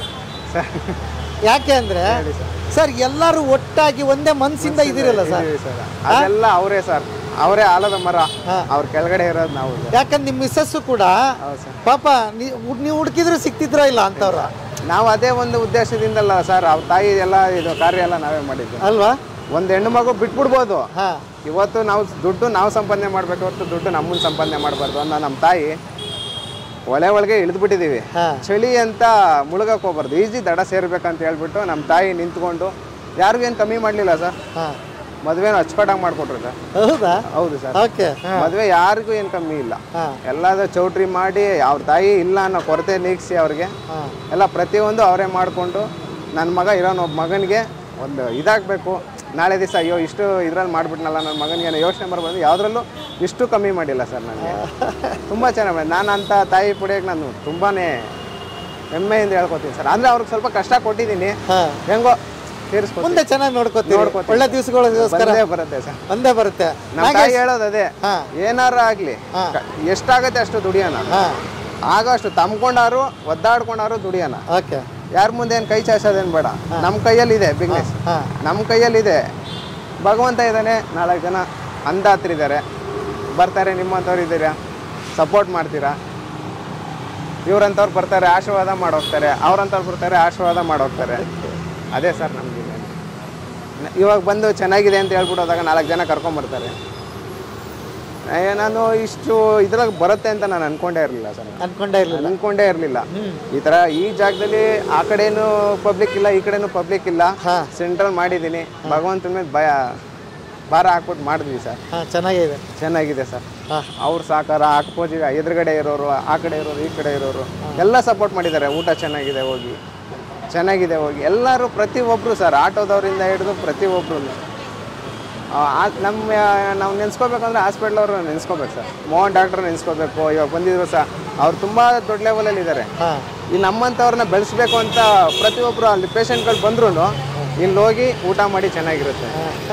ಯಾಕೆ ಅಂದರೆ ಸರ್ ಎಲ್ಲರೂ ಒಟ್ಟಾಗಿ ಒಂದೇ ಮನಸ್ಸಿಂದ ಇದ್ದೀರಲ್ಲ ಸರ್ ಸರ್ ಅದೆಲ್ಲ ಅವರೇ ಸರ್ ಅವರೇ ಆಲದ ಮರ ಅವ್ರ ಕೆಳಗಡೆ ಇರೋದು ನಾವು ಸರ್. ಯಾಕಂದ್ರೆ ನಿಮ್ಮ ಮಿಸ್ಸಸ್ಸು ಕೂಡ ಹೌದು ಸರ್ ಪಾಪ ನೀವು ಹುಡುಕಿದ್ರು ಸಿಕ್ತಿದ್ರೋ ಇಲ್ಲ ಅಂತವ್ರ ನಾವು ಅದೇ ಒಂದು ಉದ್ದೇಶದಿಂದಲ್ಲ ಸರ್ ಅವ್ರ ತಾಯಿ ಎಲ್ಲ ಇದು ಕಾರ್ಯ ಎಲ್ಲ ನಾವೇ ಮಾಡಿದ್ದು ಅಲ್ವಾ ಒಂದು ಹೆಣ್ಣು ಮಗು ಬಿಟ್ಬಿಡ್ಬೋದು ಹಾ ಇವತ್ತು ನಾವು ದುಡ್ಡು ನಾವು ಸಂಪಾದನೆ ಮಾಡ್ಬೇಕು ಹೊರತು ದುಡ್ಡು ನಮ್ಮನ್ನ ಸಂಪಾದನೆ ಮಾಡಬಾರ್ದು ಅನ್ನೋ ನಮ್ಮ ತಾಯಿ ಒಲೆ ಒಳಗೆ ಇಳಿದ್ಬಿಟ್ಟಿದ್ದೀವಿ ಹಾ. ಚಳಿ ಅಂತ ಮುಳುಗಕ್ಕೆ ಹೋಗ್ಬಾರ್ದು ಈಜಿ ದಡ ಸೇರ್ಬೇಕಂತ ಹೇಳ್ಬಿಟ್ಟು ನಮ್ಮ ತಾಯಿ ನಿಂತ್ಕೊಂಡು ಯಾರಿಗೂ ಏನು ಕಮ್ಮಿ ಮಾಡಲಿಲ್ಲ ಸರ್ ಹಾ ಮದುವೆನೂ ಅಚ್ಚುಕಟ್ಟಾಗಿ ಮಾಡಿಕೊಟ್ರು ಸರ್ ಹೌದಾ ಹೌದು ಸರ್ ಓಕೆ ಮದುವೆ ಯಾರಿಗೂ ಏನು ಕಮ್ಮಿ ಇಲ್ಲ ಹಾ ಎಲ್ಲದ ಚೌಟ್ರಿ ಮಾಡಿ ಅವ್ರ ತಾಯಿ ಇಲ್ಲ ಅನ್ನೋ ಕೊರತೆ ನೀಗಿಸಿ ಅವ್ರಿಗೆ ಹಾ ಎಲ್ಲ ಪ್ರತಿಯೊಂದು ಅವರೇ ಮಾಡಿಕೊಂಡು ನನ್ನ ಮಗ ಇರೋನು ಒಬ್ಬ ಮಗನಿಗೆ ಒಂದು ಇದಾಗಬೇಕು ನಾಳೆ ದಿವಸ ಅಯ್ಯೋ ಇಷ್ಟು ಇದ್ರಲ್ಲಿ ಮಾಡಿಬಿಟ್ನಲ್ಲ ನನ್ನ ಮಗನಿಗೆ ಏನೋ ಯೋಚನೆ ಬರ್ಬೋದು ಯಾವುದ್ರಲ್ಲೂ ಇಷ್ಟು ಕಮ್ಮಿ ಮಾಡಿಲ್ಲ ಸರ್ ನನಗೆ ತುಂಬ ಚೆನ್ನಾಗಿ ಮಾಡಿದೆ ನಾನು ಅಂಥ ತಾಯಿ ಪುಡಿಯೋಕೆ ನಾನು ತುಂಬಾ ಹೆಮ್ಮೆಯಿಂದ ಹೇಳ್ಕೊತೀನಿ ಸರ್ ಅಂದರೆ ಅವ್ರಿಗೆ ಸ್ವಲ್ಪ ಕಷ್ಟ ಕೊಟ್ಟಿದ್ದೀನಿ ಹಾ ಹೆಂಗೋ ತೀರಿಸ್ಕೊತೀನಿ ಮುಂದೆ ಚೆನ್ನಾಗಿ ನೋಡ್ಕೋತೀವಿ ನೋಡ್ಕೊತೀವಿ. ಒಳ್ಳೆ ದಿವಸಗಳಿಗೋಸ್ಕರ ಬಂದೇ ಬರುತ್ತೆ ಸರ್ ಒಂದೇ ಬರುತ್ತೆ ನಮ್ಮ ತಾಯಿ ಹೇಳೋದು ಅದೇ ಹಾ. ಏನಾರ ಆಗಲಿ ಹಾ. ಎಷ್ಟಾಗತ್ತೆ ಅಷ್ಟು ದುಡಿಯೋಣ ಹಾ ಆಗ ಅಷ್ಟು ತಮ್ಕೊಂಡಾರು ಒದ್ದಾಡ್ಕೊಂಡಾರು ದುಡಿಯೋಣ ಓಕೆ ಯಾರ ಮುಂದೆ ಏನು ಕೈ ಚಾಚೋದೇನು ಬೇಡ ನಮ್ಮ ಕೈಯಲ್ಲಿದೆ ಬಿಸ್ನೆಸ್ ಹಾ ನಮ್ಮ ಕೈಯಲ್ಲಿದೆ ಭಗವಂತ ಇದ್ದಾನೆ ನಾಲ್ಕು ಜನ ಅಂದಾತ್ರಿದ್ದಾರೆ ಬರ್ತಾರೆ ನಿಮ್ಮಂಥವ್ರು ಇದ್ದೀರಾ ಸಪೋರ್ಟ್ ಮಾಡ್ತೀರಾ ಇವ್ರಂಥವ್ರು ಬರ್ತಾರೆ ಆಶೀರ್ವಾದ ಮಾಡೋಗ್ತಾರೆ ಅವ್ರಂಥವ್ರು ಬರ್ತಾರೆ ಆಶೀರ್ವಾದ ಮಾಡೋಗ್ತಾರೆ ಅದೇ ಸರ್ ನಮಗೆ ಇವಾಗ ಬಂದು ಚೆನ್ನಾಗಿದೆ ಅಂತ ಹೇಳ್ಬಿಟ್ಟು ಹೋದಾಗ ನಾಲ್ಕು ಜನ ಕರ್ಕೊಂಬರ್ತಾರೆ ಏ, ನಾನು ಇಷ್ಟು ಇದ್ರಾಗ ಬರುತ್ತೆ ಅಂತ ನಾನು ಅನ್ಕೊಂಡೇ ಇರಲಿಲ್ಲ ಸರ್ ಅನ್ಕೊಂಡೇ ಇರ್ಲಿಲ್ಲ ಅನ್ಕೊಂಡೇ ಇರಲಿಲ್ಲ ಈ ಥರ ಈ ಜಾಗದಲ್ಲಿ ಆ ಕಡೆನೂ ಪಬ್ಲಿಕ್ ಇಲ್ಲ ಈ ಕಡೆನೂ ಪಬ್ಲಿಕ್ ಇಲ್ಲ ಹಾ. ಸೆಂಟ್ರಲ್ ಮಾಡಿದ್ದೀನಿ ಭಗವಂತನ ಮೇಲೆ ಭಯ ಭಾರ ಹಾಕ್ಬಿಟ್ಟು ಮಾಡಿದ್ವಿ ಸರ್ ಹಾ ಚೆನ್ನಾಗಿದೆ ಚೆನ್ನಾಗಿದೆ ಸರ್ ಹಾ ಅವ್ರ ಸಹಕಾರ ಅಕ್ಪೋಸಿಟ್ ಎದುರುಗಡೆ ಇರೋರು ಆ ಕಡೆ ಇರೋರು ಈ ಕಡೆ ಇರೋರು ಎಲ್ಲ ಸಪೋರ್ಟ್ ಮಾಡಿದ್ದಾರೆ ಊಟ ಚೆನ್ನಾಗಿದೆ ಹೋಗಿ ಚೆನ್ನಾಗಿದೆ ಹೋಗಿ ಎಲ್ಲರೂ ಪ್ರತಿಯೊಬ್ಬರು ಸರ್ ಆಟೋದವರಿಂದ ಹಿಡಿದು ಪ್ರತಿಯೊಬ್ಬರು ನಮ್ಮ ನಾವು ನೆನೆಸ್ಕೋಬೇಕಂದ್ರೆ ಹಾಸ್ಪಿಟ್ಲ್ ಅವರು ನೆನೆಸ್ಕೋಬೇಕು ಸರ್ ಮೋಹನ್ ಡಾಕ್ಟ್ರ್ ನೆನೆಸ್ಕೋಬೇಕು ಇವಾಗ ಬಂದಿದ್ರು ಸರ್ ಅವ್ರು ತುಂಬ ದೊಡ್ಡ ಲೆವೆಲಲ್ಲಿ ಇದ್ದಾರೆ ಹಾ ಈ ನಮ್ಮಂಥವ್ರನ್ನ ಬೆಳೆಸ್ಬೇಕು ಅಂತ ಪ್ರತಿಯೊಬ್ಬರು ಅಲ್ಲಿ ಪೇಷಂಟ್ಗಳು ಬಂದ್ರೂ ಇಲ್ಲಿ ಹೋಗಿ ಊಟ ಮಾಡಿ ಚೆನ್ನಾಗಿರುತ್ತೆ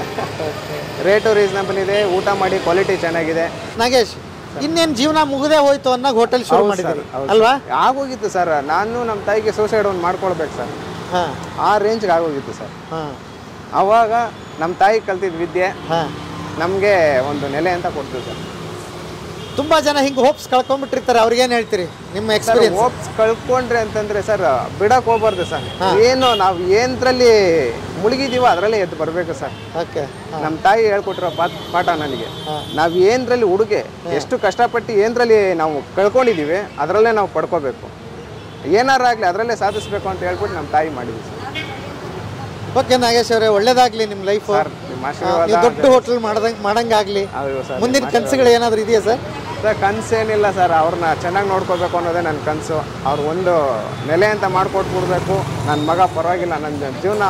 ರೇಟು ರೀಸನಬಲ್ ಇದೆ ಊಟ ಮಾಡಿ ಕ್ವಾಲಿಟಿ ಚೆನ್ನಾಗಿದೆ ನಾಗೇಶ್ ಇನ್ನೇನ್ ಜೀವನ ಮುಗದೆ ಹೋಯ್ತು ಅನ್ನೋ ಹೋಟೆಲ್ ಶುರು ಮಾಡಿದ್ದೀರಿ ಅಲ್ವಾ ಆಗೋಗಿತ್ತು ಸರ್ ನಾನು ನಮ್ಮ ತಾಯಿಗೆ ಸೂಸೈಡ್ ಒಂದು ಮಾಡ್ಕೊಳ್ಬೇಕು ಸರ್ ಹಾ ಆ ರೇಂಜ್ಗೆ ಆಗೋಗಿತ್ತು ಸರ್ ಹಾ ಆವಾಗ ನಮ್ಮ ತಾಯಿ ಕಲ್ತಿದ್ದ ವಿದ್ಯೆ ಹಾ ನಮಗೆ ಒಂದು ನೆಲೆ ಅಂತ ಕೊಡ್ತೀವಿ ಸರ್ ತುಂಬಾ ಜನ ಹಿಂಗೆ ಹೋಪ್ಸ್ ಕಳ್ಕೊಂಡ್ಬಿಟ್ಟಿರ್ತಾರೆ ಅವ್ರಿಗೇನು ಹೇಳ್ತೀರಿ ನಿಮ್ಮ ಸರ್ ಎಕ್ಸ್ಪೀರಿಯನ್ಸ್ ಹೋಪ್ಸ್ ಕಳ್ಕೊಂಡ್ರೆ ಅಂತಂದ್ರೆ ಸರ್ ಬಿಡಕ್ ಹೋಗ್ಬಾರ್ದು ಸರ್ ಏನು ನಾವು ಏನ್ರಲ್ಲಿ ಮುಳುಗಿದೀವೋ ಅದರಲ್ಲೇ ಎದ್ದು ಬರಬೇಕು ಸರ್ ಓಕೆ ನಮ್ಮ ತಾಯಿ ಹೇಳ್ಕೊಟ್ಟಿರೋ ಪಾಠ ಪಾಠ ನನಗೆ ನಾವು ಏನ್ರಲ್ಲಿ ಹುಡುಗೆ ಎಷ್ಟು ಕಷ್ಟಪಟ್ಟು ಏನ್ರಲ್ಲಿ ನಾವು ಕಳ್ಕೊಂಡಿದ್ದೀವಿ ಅದರಲ್ಲೇ ನಾವು ಪಡ್ಕೋಬೇಕು ಏನಾರ ಆಗಲಿ ಅದರಲ್ಲೇ ಸಾಧಿಸ್ಬೇಕು ಅಂತ ಹೇಳ್ಬಿಟ್ಟು ನಮ್ಮ ತಾಯಿ ಮಾಡಿದ್ವಿ ಸರ್ ಓಕೆ ನಾಗೇಶ್ ಅವರೇ ಒಳ್ಳೇದಾಗ್ಲಿ ನಿಮ್ಮ ಲೈಫ್ ಸರ್ ನಿಮ್ಮ ಆಶೀರ್ವಾದ ನೀವು ದೊಡ್ಡ ಹೋಟೆಲ್ ಮಾಡ್ದಂಗ್ ಮಾಡಂಗಾಗ್ಲಿ ಹೌದು ಸರ್ ಮುಂದಿನ ಕನಸುಗಳು ಏನಾದರೂ ಇದೆಯಾ ಸರ್ ಸರ್ ಕನಸೇನಿಲ್ಲ ಸರ್ ಅವ್ರನ್ನ ಚೆನ್ನಾಗಿ ನೋಡ್ಕೋಬೇಕು ಅನ್ನೋದೇ ನನ್ನ ಕನಸು ಅವ್ರು ಒಂದು ನೆಲೆ ಅಂತ ಮಾಡಿಕೊಟ್ಬಿಡ್ಬೇಕು ನನ್ನ ಮಗ ಪರವಾಗಿಲ್ಲ ನನ್ನ ಜೀವನ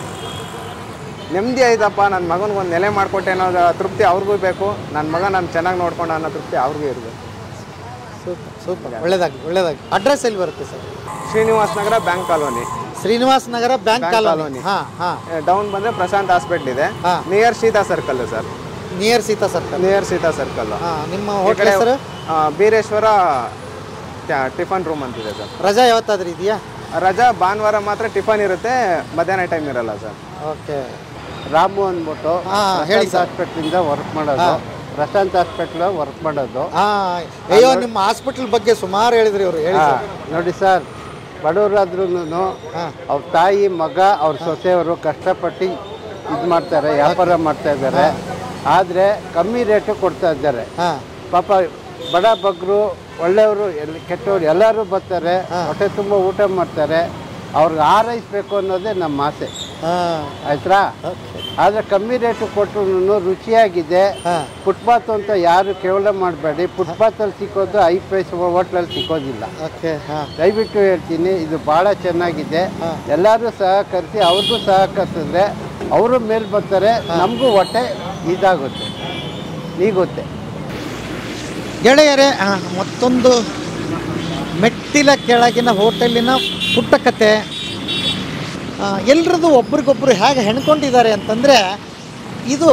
ನೆಮ್ಮದಿ ಆಯ್ತಪ್ಪ ನನ್ನ ಮಗನಿಗೆ ಒಂದು ನೆಲೆ ಮಾಡಿಕೊಟ್ಟೆ ಅನ್ನೋ ತೃಪ್ತಿ ಅವ್ರಿಗೂ ಬೇಕು ನನ್ನ ಮಗ ನಾನು ಚೆನ್ನಾಗಿ ನೋಡ್ಕೊಂಡು ಅನ್ನೋ ತೃಪ್ತಿ ಅವ್ರಿಗೂ ಇರಬೇಕು ಸೂಪರ್ ಸೂಪರ್ ಒಳ್ಳೇದಾಗ್ಲಿ ಒಳ್ಳೇದಾಗ್ಲಿ ಅಡ್ರೆಸ್ ಎಲ್ಲಿ ಬರುತ್ತೆ sir Srinivas Nagar bank colony Srinivas Nagar bank colony colony. ಹಾ ಹಾ ಡೌನ್ ಬಂದರೆ ಪ್ರಶಾಂತ್ ಹಾಸ್ಪಿಟ್ಲ್ ಇದೆ ಹಾ. Near Sita circle sir near Sita circle near Sita circle ಹಾ ನಿಮ್ಮ ಹೋಟೆಲ್ ಹೆಸರು ಬೀರೇಶ್ವರ ಟ- ಟಿಫನ್ ರೂಮ್ ಅಂತಿದೆ ಸರ್ ರಜಾ ಯಾವತ್ತಾದ್ರೂ ಇದೆಯಾ ರಜಾ ಭಾನುವಾರ ಮಾತ್ರ ಟಿಫನ್ ಇರುತ್ತೆ ಮಧ್ಯಾಹ್ನ ಟೈಮ್ ಇರಲ್ಲ ಸರ್ ಓಕೆ ರಾಮು ಅಂದ್ಬಿಟ್ಟು ಹಾ ಹೇಳಿ ಸರ್ ಹಾಸ್ಪಿಟ್ಲಿಂದ ವರ್ಕ್ ಮಾಡೋದು ಪ್ರಶಾಂತ್ ಹಾಸ್ಪಿಟ್ಲ್ ವರ್ಕ್ ಮಾಡೋದು ಹಾ ಅಯ್ಯೋ ನಿಮ್ಮ ಹಾಸ್ಪಿಟಲ್ ಬಗ್ಗೆ ಸುಮಾರು ಹೇಳಿದ್ರಿ ಅವರು ಹೇಳಿ ಹಾ, ಸರ್ ನೋಡಿ ಸರ್ ಬಡವರಾದ್ರೂ ಹಾ. ಅವ್ರ ತಾಯಿ ಮಗ ಅವ್ರ ಸೊಸೆಯವರು ಕಷ್ಟಪಟ್ಟು ಇದು ಮಾಡ್ತಾರೆ ವ್ಯಾಪಾರ ಮಾಡ್ತಾ ಇದ್ದಾರೆ ಆದರೆ ಕಮ್ಮಿ ರೇಟು ಕೊಡ್ತಾ ಇದ್ದಾರೆ ಹಾಂ ಪಾಪ ಬಡ ಬಗ್ಗರು ಒಳ್ಳೆಯವರು ಎಲ್ಲಿ ಕೆಟ್ಟವರು ಎಲ್ಲರೂ ಬರ್ತಾರೆ ಹೊಟ್ಟೆ ತುಂಬ ಊಟ ಮಾಡ್ತಾರೆ ಅವ್ರಿಗೆ ಆರೈಸ್ಬೇಕು ಅನ್ನೋದೇ ನಮ್ಮ ಆಸೆ ಹಾಂ ಆಯ್ತಾ ಆದರೆ ಕಮ್ಮಿ ರೇಟು ಕೊಟ್ಟರು ರುಚಿಯಾಗಿದೆ ಫುಟ್ಪಾತ್ ಅಂತ ಯಾರು ಕೇವಲ ಮಾಡಬೇಡಿ ಫುಟ್ಪಾತಲ್ಲಿ ಸಿಕ್ಕೋದು ಐದು ಪೈಸೆ ಹೋಟ್ಲಲ್ಲಿ ಸಿಕ್ಕೋದಿಲ್ಲ ಓಕೆ ಹಾಂ ದಯವಿಟ್ಟು ಹೇಳ್ತೀನಿ ಇದು ಭಾಳ ಚೆನ್ನಾಗಿದೆ ಎಲ್ಲರೂ ಸಹಕರಿಸಿ ಅವ್ರಿಗೂ ಸಹಕರಿಸಿದ್ರೆ ಅವರು ಮೇಲೆ ಬರ್ತಾರೆ ನಮಗೂ ಹೊಟ್ಟೆ ಇದಾಗುತ್ತೆ ನೀಗುತ್ತೆ ಗೆಳೆಯರೇ ಆ, ಮತ್ತೊಂದು ಮೆಟ್ಟಿಲ ಕೆಳಗಿನ ಹೋಟೆಲಿನ ಪುಟ್ಟ ಕತೆ ಎಲ್ರದ್ದು ಒಬ್ರಿಗೊಬ್ರು ಹೇಗೆ ಹೆಣ್ಕೊಂಡಿದ್ದಾರೆ ಅಂತಂದರೆ ಇದು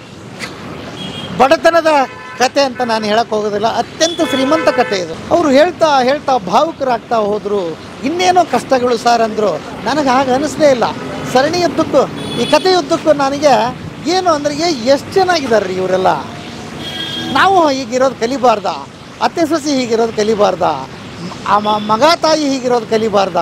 ಬಡತನದ ಕತೆ ಅಂತ ನಾನು ಹೇಳಕ್ಕೆ ಹೋಗೋದಿಲ್ಲ ಅತ್ಯಂತ ಶ್ರೀಮಂತ ಕತೆ ಇದು ಅವರು ಹೇಳ್ತಾ ಹೇಳ್ತಾ ಭಾವುಕರಾಗ್ತಾ ಹೋದರು ಇನ್ನೇನೋ ಕಷ್ಟಗಳು ಸರ್ ಅಂದರು ನನಗೆ ಹಾಗೆ ಅನಿಸ್ಲೇ ಇಲ್ಲ ಸರಣಿಯುದ್ದಕ್ಕೂ ಈ ಕಥೆಯುದ್ದಕ್ಕೂ ನನಗೆ ಏನು ಅಂದರೆ ಎಷ್ಟು ಚೆನ್ನಾಗಿದ್ದಾರೆ ರೀ ಇವರೆಲ್ಲ ನಾವು ಹೀಗಿರೋದು ಕಲಿಬಾರ್ದ ಅತ್ತೆ ಸೊಸಿ ಹೀಗಿರೋದು ಕಲಿಬಾರ್ದ ಆ ಮ- ಮಗ ತಾಯಿ ಹೀಗಿರೋದು ಕಲಿಬಾರ್ದ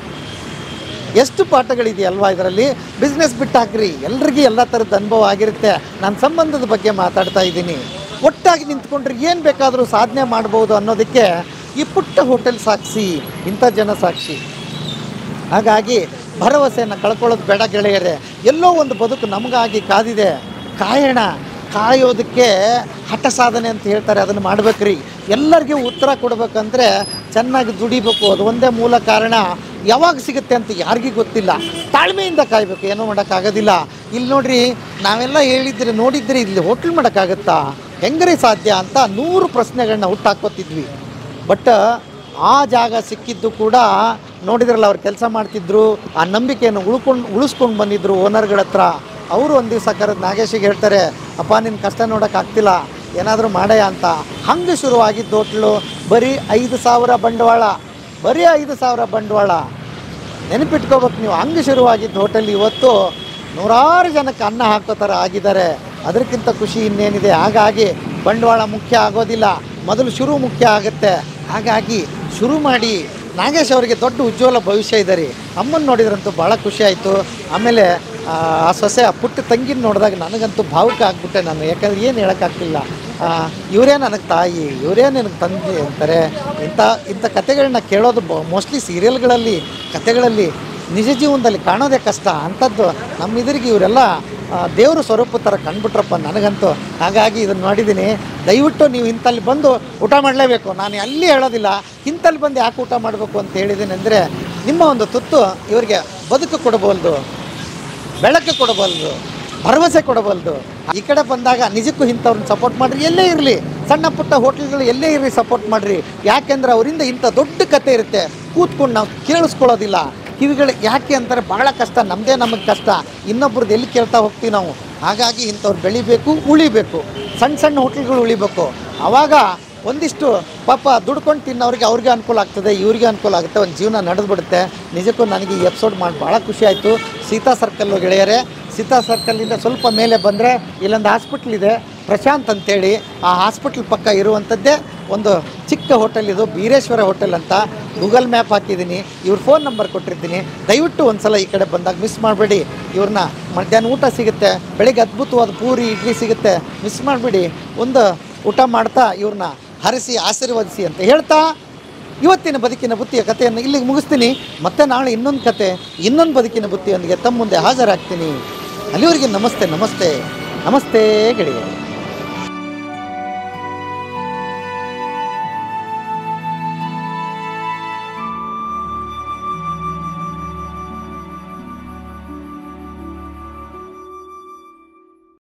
ಎಷ್ಟು ಪಾಠಗಳಿದೆಯಲ್ವಾ ಇದರಲ್ಲಿ ಬಿಸ್ನೆಸ್ ಬಿಟ್ಟು ಹಾಕ್ರಿ ಎಲ್ರಿಗೂ ಎಲ್ಲ ಥರದ ಅನುಭವ ಆಗಿರುತ್ತೆ ನಾನು ಸಂಬಂಧದ ಬಗ್ಗೆ ಮಾತಾಡ್ತಾ ಇದ್ದೀನಿ ಒಟ್ಟಾಗಿ ನಿಂತ್ಕೊಂಡ್ರೆ ಏನು ಬೇಕಾದರೂ ಸಾಧನೆ ಮಾಡ್ಬೋದು ಅನ್ನೋದಕ್ಕೆ ಈ ಪುಟ್ಟ ಹೋಟೆಲ್ ಸಾಕ್ಷಿ ಇಂಥ ಜನ ಸಾಕ್ಷಿ ಹಾಗಾಗಿ ಭರವಸೆಯನ್ನು ಕಳ್ಕೊಳ್ಳೋದು ಬೇಡ ಗೆಳೆಯರೇ ಎಲ್ಲೋ ಒಂದು ಬದುಕು ನಮಗಾಗಿ ಕಾದಿದೆ ಕಾಯೋಣ ಕಾಯೋದಕ್ಕೆ ಹಠ ಸಾಧನೆ ಅಂತ ಹೇಳ್ತಾರೆ ಅದನ್ನು ಮಾಡ್ಬೇಕ್ರಿ ಎಲ್ಲರಿಗೂ ಉತ್ತರ ಕೊಡ್ಬೇಕಂದ್ರೆ ಚೆನ್ನಾಗಿ ದುಡಿಬೇಕು ಅದು ಒಂದೇ ಮೂಲ ಕಾರಣ ಯಾವಾಗ ಸಿಗುತ್ತೆ ಅಂತ ಯಾರಿಗೂ ಗೊತ್ತಿಲ್ಲ ತಾಳ್ಮೆಯಿಂದ ಕಾಯಬೇಕು ಏನೂ ಮಾಡೋಕ್ಕಾಗೋದಿಲ್ಲ ಇಲ್ಲಿ ನೋಡ್ರಿ ನಾವೆಲ್ಲ ಹೇಳಿದ್ರೆ ನೋಡಿದ್ರೆ ಇಲ್ಲಿ ಹೋಟ್ಲ್ ಮಾಡೋಕ್ಕಾಗತ್ತಾ ಹೆಂಗ್ರಿ ಸಾಧ್ಯ ಅಂತ ನೂರು ಪ್ರಶ್ನೆಗಳನ್ನ ಹುಟ್ಟಾಕೋತಿದ್ವಿ ಬಟ್ ಆ ಜಾಗ ಸಿಕ್ಕಿದ್ದು ಕೂಡ ನೋಡಿದ್ರಲ್ಲ ಅವ್ರು ಕೆಲಸ ಮಾಡ್ತಿದ್ರು ಆ ನಂಬಿಕೆಯನ್ನು ಉಳ್ಕೊಂಡು ಉಳಿಸ್ಕೊಂಡು ಬಂದಿದ್ರು ಓನರ್ಗಳ ಹತ್ರ ಅವರು ಒಂದು ದಿವಸ ಕರೆದು ನಾಗೇಶಿಗೆ ಹೇಳ್ತಾರೆ ಅಪ್ಪ ನಿನ್ನ ಕಷ್ಟ ನೋಡೋಕ್ಕಾಗ್ತಿಲ್ಲ ಏನಾದರೂ ಮಾಡಯ್ಯ ಅಂತ ಹಂಗೆ ಶುರುವಾಗಿದ್ದು ಹೋಟ್ಲು ಬರೀ ಐದು ಸಾವಿರ ಬಂಡವಾಳ ಬರೀ ಐದು ಸಾವಿರ ಬಂಡವಾಳ ನೆನಪಿಟ್ಕೋಬೇಕು ನೀವು ಹಂಗೆ ಶುರುವಾಗಿದ್ದು ಹೋಟೆಲ್ ಇವತ್ತು ನೂರಾರು ಜನಕ್ಕೆ ಅನ್ನ ಹಾಕೋ ಥರ ಆಗಿದ್ದಾರೆ ಅದಕ್ಕಿಂತ ಖುಷಿ ಇನ್ನೇನಿದೆ ಹಾಗಾಗಿ ಬಂಡವಾಳ ಮುಖ್ಯ ಆಗೋದಿಲ್ಲ ಮೊದಲು ಶುರು ಮುಖ್ಯ ಆಗುತ್ತೆ ಹಾಗಾಗಿ ಶುರು ಮಾಡಿ ನಾಗೇಶ್ ಅವರಿಗೆ ದೊಡ್ಡ ಉಜ್ವಲ ಭವಿಷ್ಯ ಇದೆ ರೀ ಅಮ್ಮನ ನೋಡಿದ್ರಂತೂ ಭಾಳ ಖುಷಿ ಆಯಿತು ಆಮೇಲೆ ಆ ಆ ಸೊಸೆ ಆ ಪುಟ್ಟ ತಂಗಿನ ನೋಡಿದಾಗ ನನಗಂತೂ ಭಾವುಕ ಆಗ್ಬಿಟ್ಟೆ ನಾನು ಯಾಕಂದ್ರೆ ಏನು ಹೇಳೋಕ್ಕಾಗ್ತಿಲ್ಲ ಆ, ಇವರೇ ನನಗೆ ತಾಯಿ ಇವರೇ ನನಗೆ ತಂದೆ ಅಂತಾರೆ ಇಂಥ ಇಂಥ ಕತೆಗಳನ್ನ ಕೇಳೋದು ಮೋಸ್ಟ್ಲಿ ಸೀರಿಯಲ್ಗಳಲ್ಲಿ ಕತೆಗಳಲ್ಲಿ ನಿಜ ಜೀವನದಲ್ಲಿ ಕಾಣೋದೇ ಕಷ್ಟ ಅಂಥದ್ದು ನಮ್ಮ ಎದುರಿಗೆ ಇವರೆಲ್ಲ ದೇವರು ಸ್ವರೂಪ ಥರ ಕಂಡುಬಿಟ್ರಪ್ಪ ನನಗಂತೂ ಹಾಗಾಗಿ ಇದನ್ನು ನೋಡಿದ್ದೀನಿ ದಯವಿಟ್ಟು ನೀವು ಇಂಥಲ್ಲಿ ಬಂದು ಊಟ ಮಾಡಲೇಬೇಕು ನಾನು ಅಲ್ಲಿ ಹೇಳೋದಿಲ್ಲ ಇಂಥಲ್ಲಿ ಬಂದು ಯಾಕೆ ಊಟ ಮಾಡಬೇಕು ಅಂತ ಹೇಳಿದ್ದೀನಿ ಅಂದರೆ ನಿಮ್ಮ ಒಂದು ತುತ್ತು ಇವರಿಗೆ ಬದುಕು ಕೊಡಬಲ್ದು ಬೆಳಕು ಕೊಡಬಲ್ದು ಭರವಸೆ ಕೊಡಬಲ್ದು ಈ ಕಡೆ ಬಂದಾಗ ನಿಜಕ್ಕೂ ಇಂಥವ್ರನ್ನ ಸಪೋರ್ಟ್ ಮಾಡಿರಿ ಎಲ್ಲೇ ಇರಲಿ ಸಣ್ಣ ಪುಟ್ಟ ಹೋಟ್ಲ್ಗಳು ಎಲ್ಲೇ ಇರಲಿ ಸಪೋರ್ಟ್ ಮಾಡಿರಿ ಯಾಕೆಂದ್ರೆ ಅವರಿಂದ ಇಂಥ ದೊಡ್ಡ ಕತೆ ಇರುತ್ತೆ ಕೂತ್ಕೊಂಡು ನಾವು ಕೇಳಿಸ್ಕೊಳ್ಳೋದಿಲ್ಲ ಕಿವಿಗಳು ಯಾಕೆ ಅಂತಾರೆ ಭಾಳ ಕಷ್ಟ ನಮ್ಮದೇ ನಮಗೆ ಕಷ್ಟ ಇನ್ನೊಬ್ರದ್ದು ಎಲ್ಲಿ ಕೇಳ್ತಾ ಹೋಗ್ತೀವಿ ನಾವು ಹಾಗಾಗಿ ಇಂಥವ್ರು ಬೆಳಿಬೇಕು ಉಳಿಬೇಕು ಸಣ್ಣ ಸಣ್ಣ ಹೋಟ್ಲ್ಗಳು ಉಳಿಬೇಕು ಆವಾಗ ಒಂದಿಷ್ಟು ಪಾಪ ದುಡ್ಕೊಂಡು ತಿನ್ನೋರಿಗೆ ಅವ್ರಿಗೆ ಅನುಕೂಲ ಆಗ್ತದೆ ಇವ್ರಿಗೆ ಅನುಕೂಲ ಆಗುತ್ತೆ ಒಂದು ಜೀವನ ನಡೆದ್ಬಿಡುತ್ತೆ ನಿಜಕ್ಕೂ ನನಗೆ ಈ ಎಪಿಸೋಡ್ ಮಾಡಿ ಭಾಳ ಖುಷಿ ಆಯಿತು ಸೀತಾ ಸರ್ಕಲ್ಲು ಗೆಳೆಯರೇ ಸೀತಾ ಸರ್ಕಲ್ಲಿಂದ ಸ್ವಲ್ಪ ಮೇಲೆ ಬಂದರೆ ಇಲ್ಲೊಂದು ಹಾಸ್ಪಿಟ್ಲ್ ಇದೆ ಪ್ರಶಾಂತ್ ಅಂತೇಳಿ ಆ ಹಾಸ್ಪಿಟ್ಲ್ ಪಕ್ಕ ಇರುವಂಥದ್ದೇ ಒಂದು ಚಿಕ್ಕ ಹೋಟೆಲ್ ಇದು ಬೀರೇಶ್ವರ ಹೋಟೆಲ್ ಅಂತ ಗೂಗಲ್ ಮ್ಯಾಪ್ ಹಾಕಿದ್ದೀನಿ ಇವ್ರ ಫೋನ್ ನಂಬರ್ ಕೊಟ್ಟಿರ್ತೀನಿ ದಯವಿಟ್ಟು ಒಂದು ಸಲ ಈ ಕಡೆ ಬಂದಾಗ ಮಿಸ್ ಮಾಡಬೇಡಿ ಇವ್ರನ್ನ ಮಧ್ಯಾಹ್ನ ಊಟ ಸಿಗುತ್ತೆ ಬೆಳಿಗ್ಗೆ ಅದ್ಭುತವಾದ ಪೂರಿ ಇಡ್ಲಿ ಸಿಗುತ್ತೆ ಮಿಸ್ ಮಾಡಬೇಡಿ ಒಂದು ಊಟ ಮಾಡ್ತಾ ಇವ್ರನ್ನ ಹರಿಸಿ ಆಶೀರ್ವದಿಸಿ ಅಂತ ಹೇಳ್ತಾ ಇವತ್ತಿನ ಬದುಕಿನ ಬುತ್ತಿಯ ಕಥೆಯನ್ನು ಇಲ್ಲಿಗೆ ಮುಗಿಸ್ತೀನಿ ಮತ್ತೆ ನಾಳೆ ಇನ್ನೊಂದು ಕತೆ ಇನ್ನೊಂದು ಬದುಕಿನ ಬುತ್ತಿಯೊಂದಿಗೆ ತಮ್ಮ ಮುಂದೆ ಹಾಜರಾಗ್ತೀನಿ ಅಲ್ಲಿವರೆಗೆ ನಮಸ್ತೆ ನಮಸ್ತೆ ನಮಸ್ತೆ ಗೆಳೆಯರೆ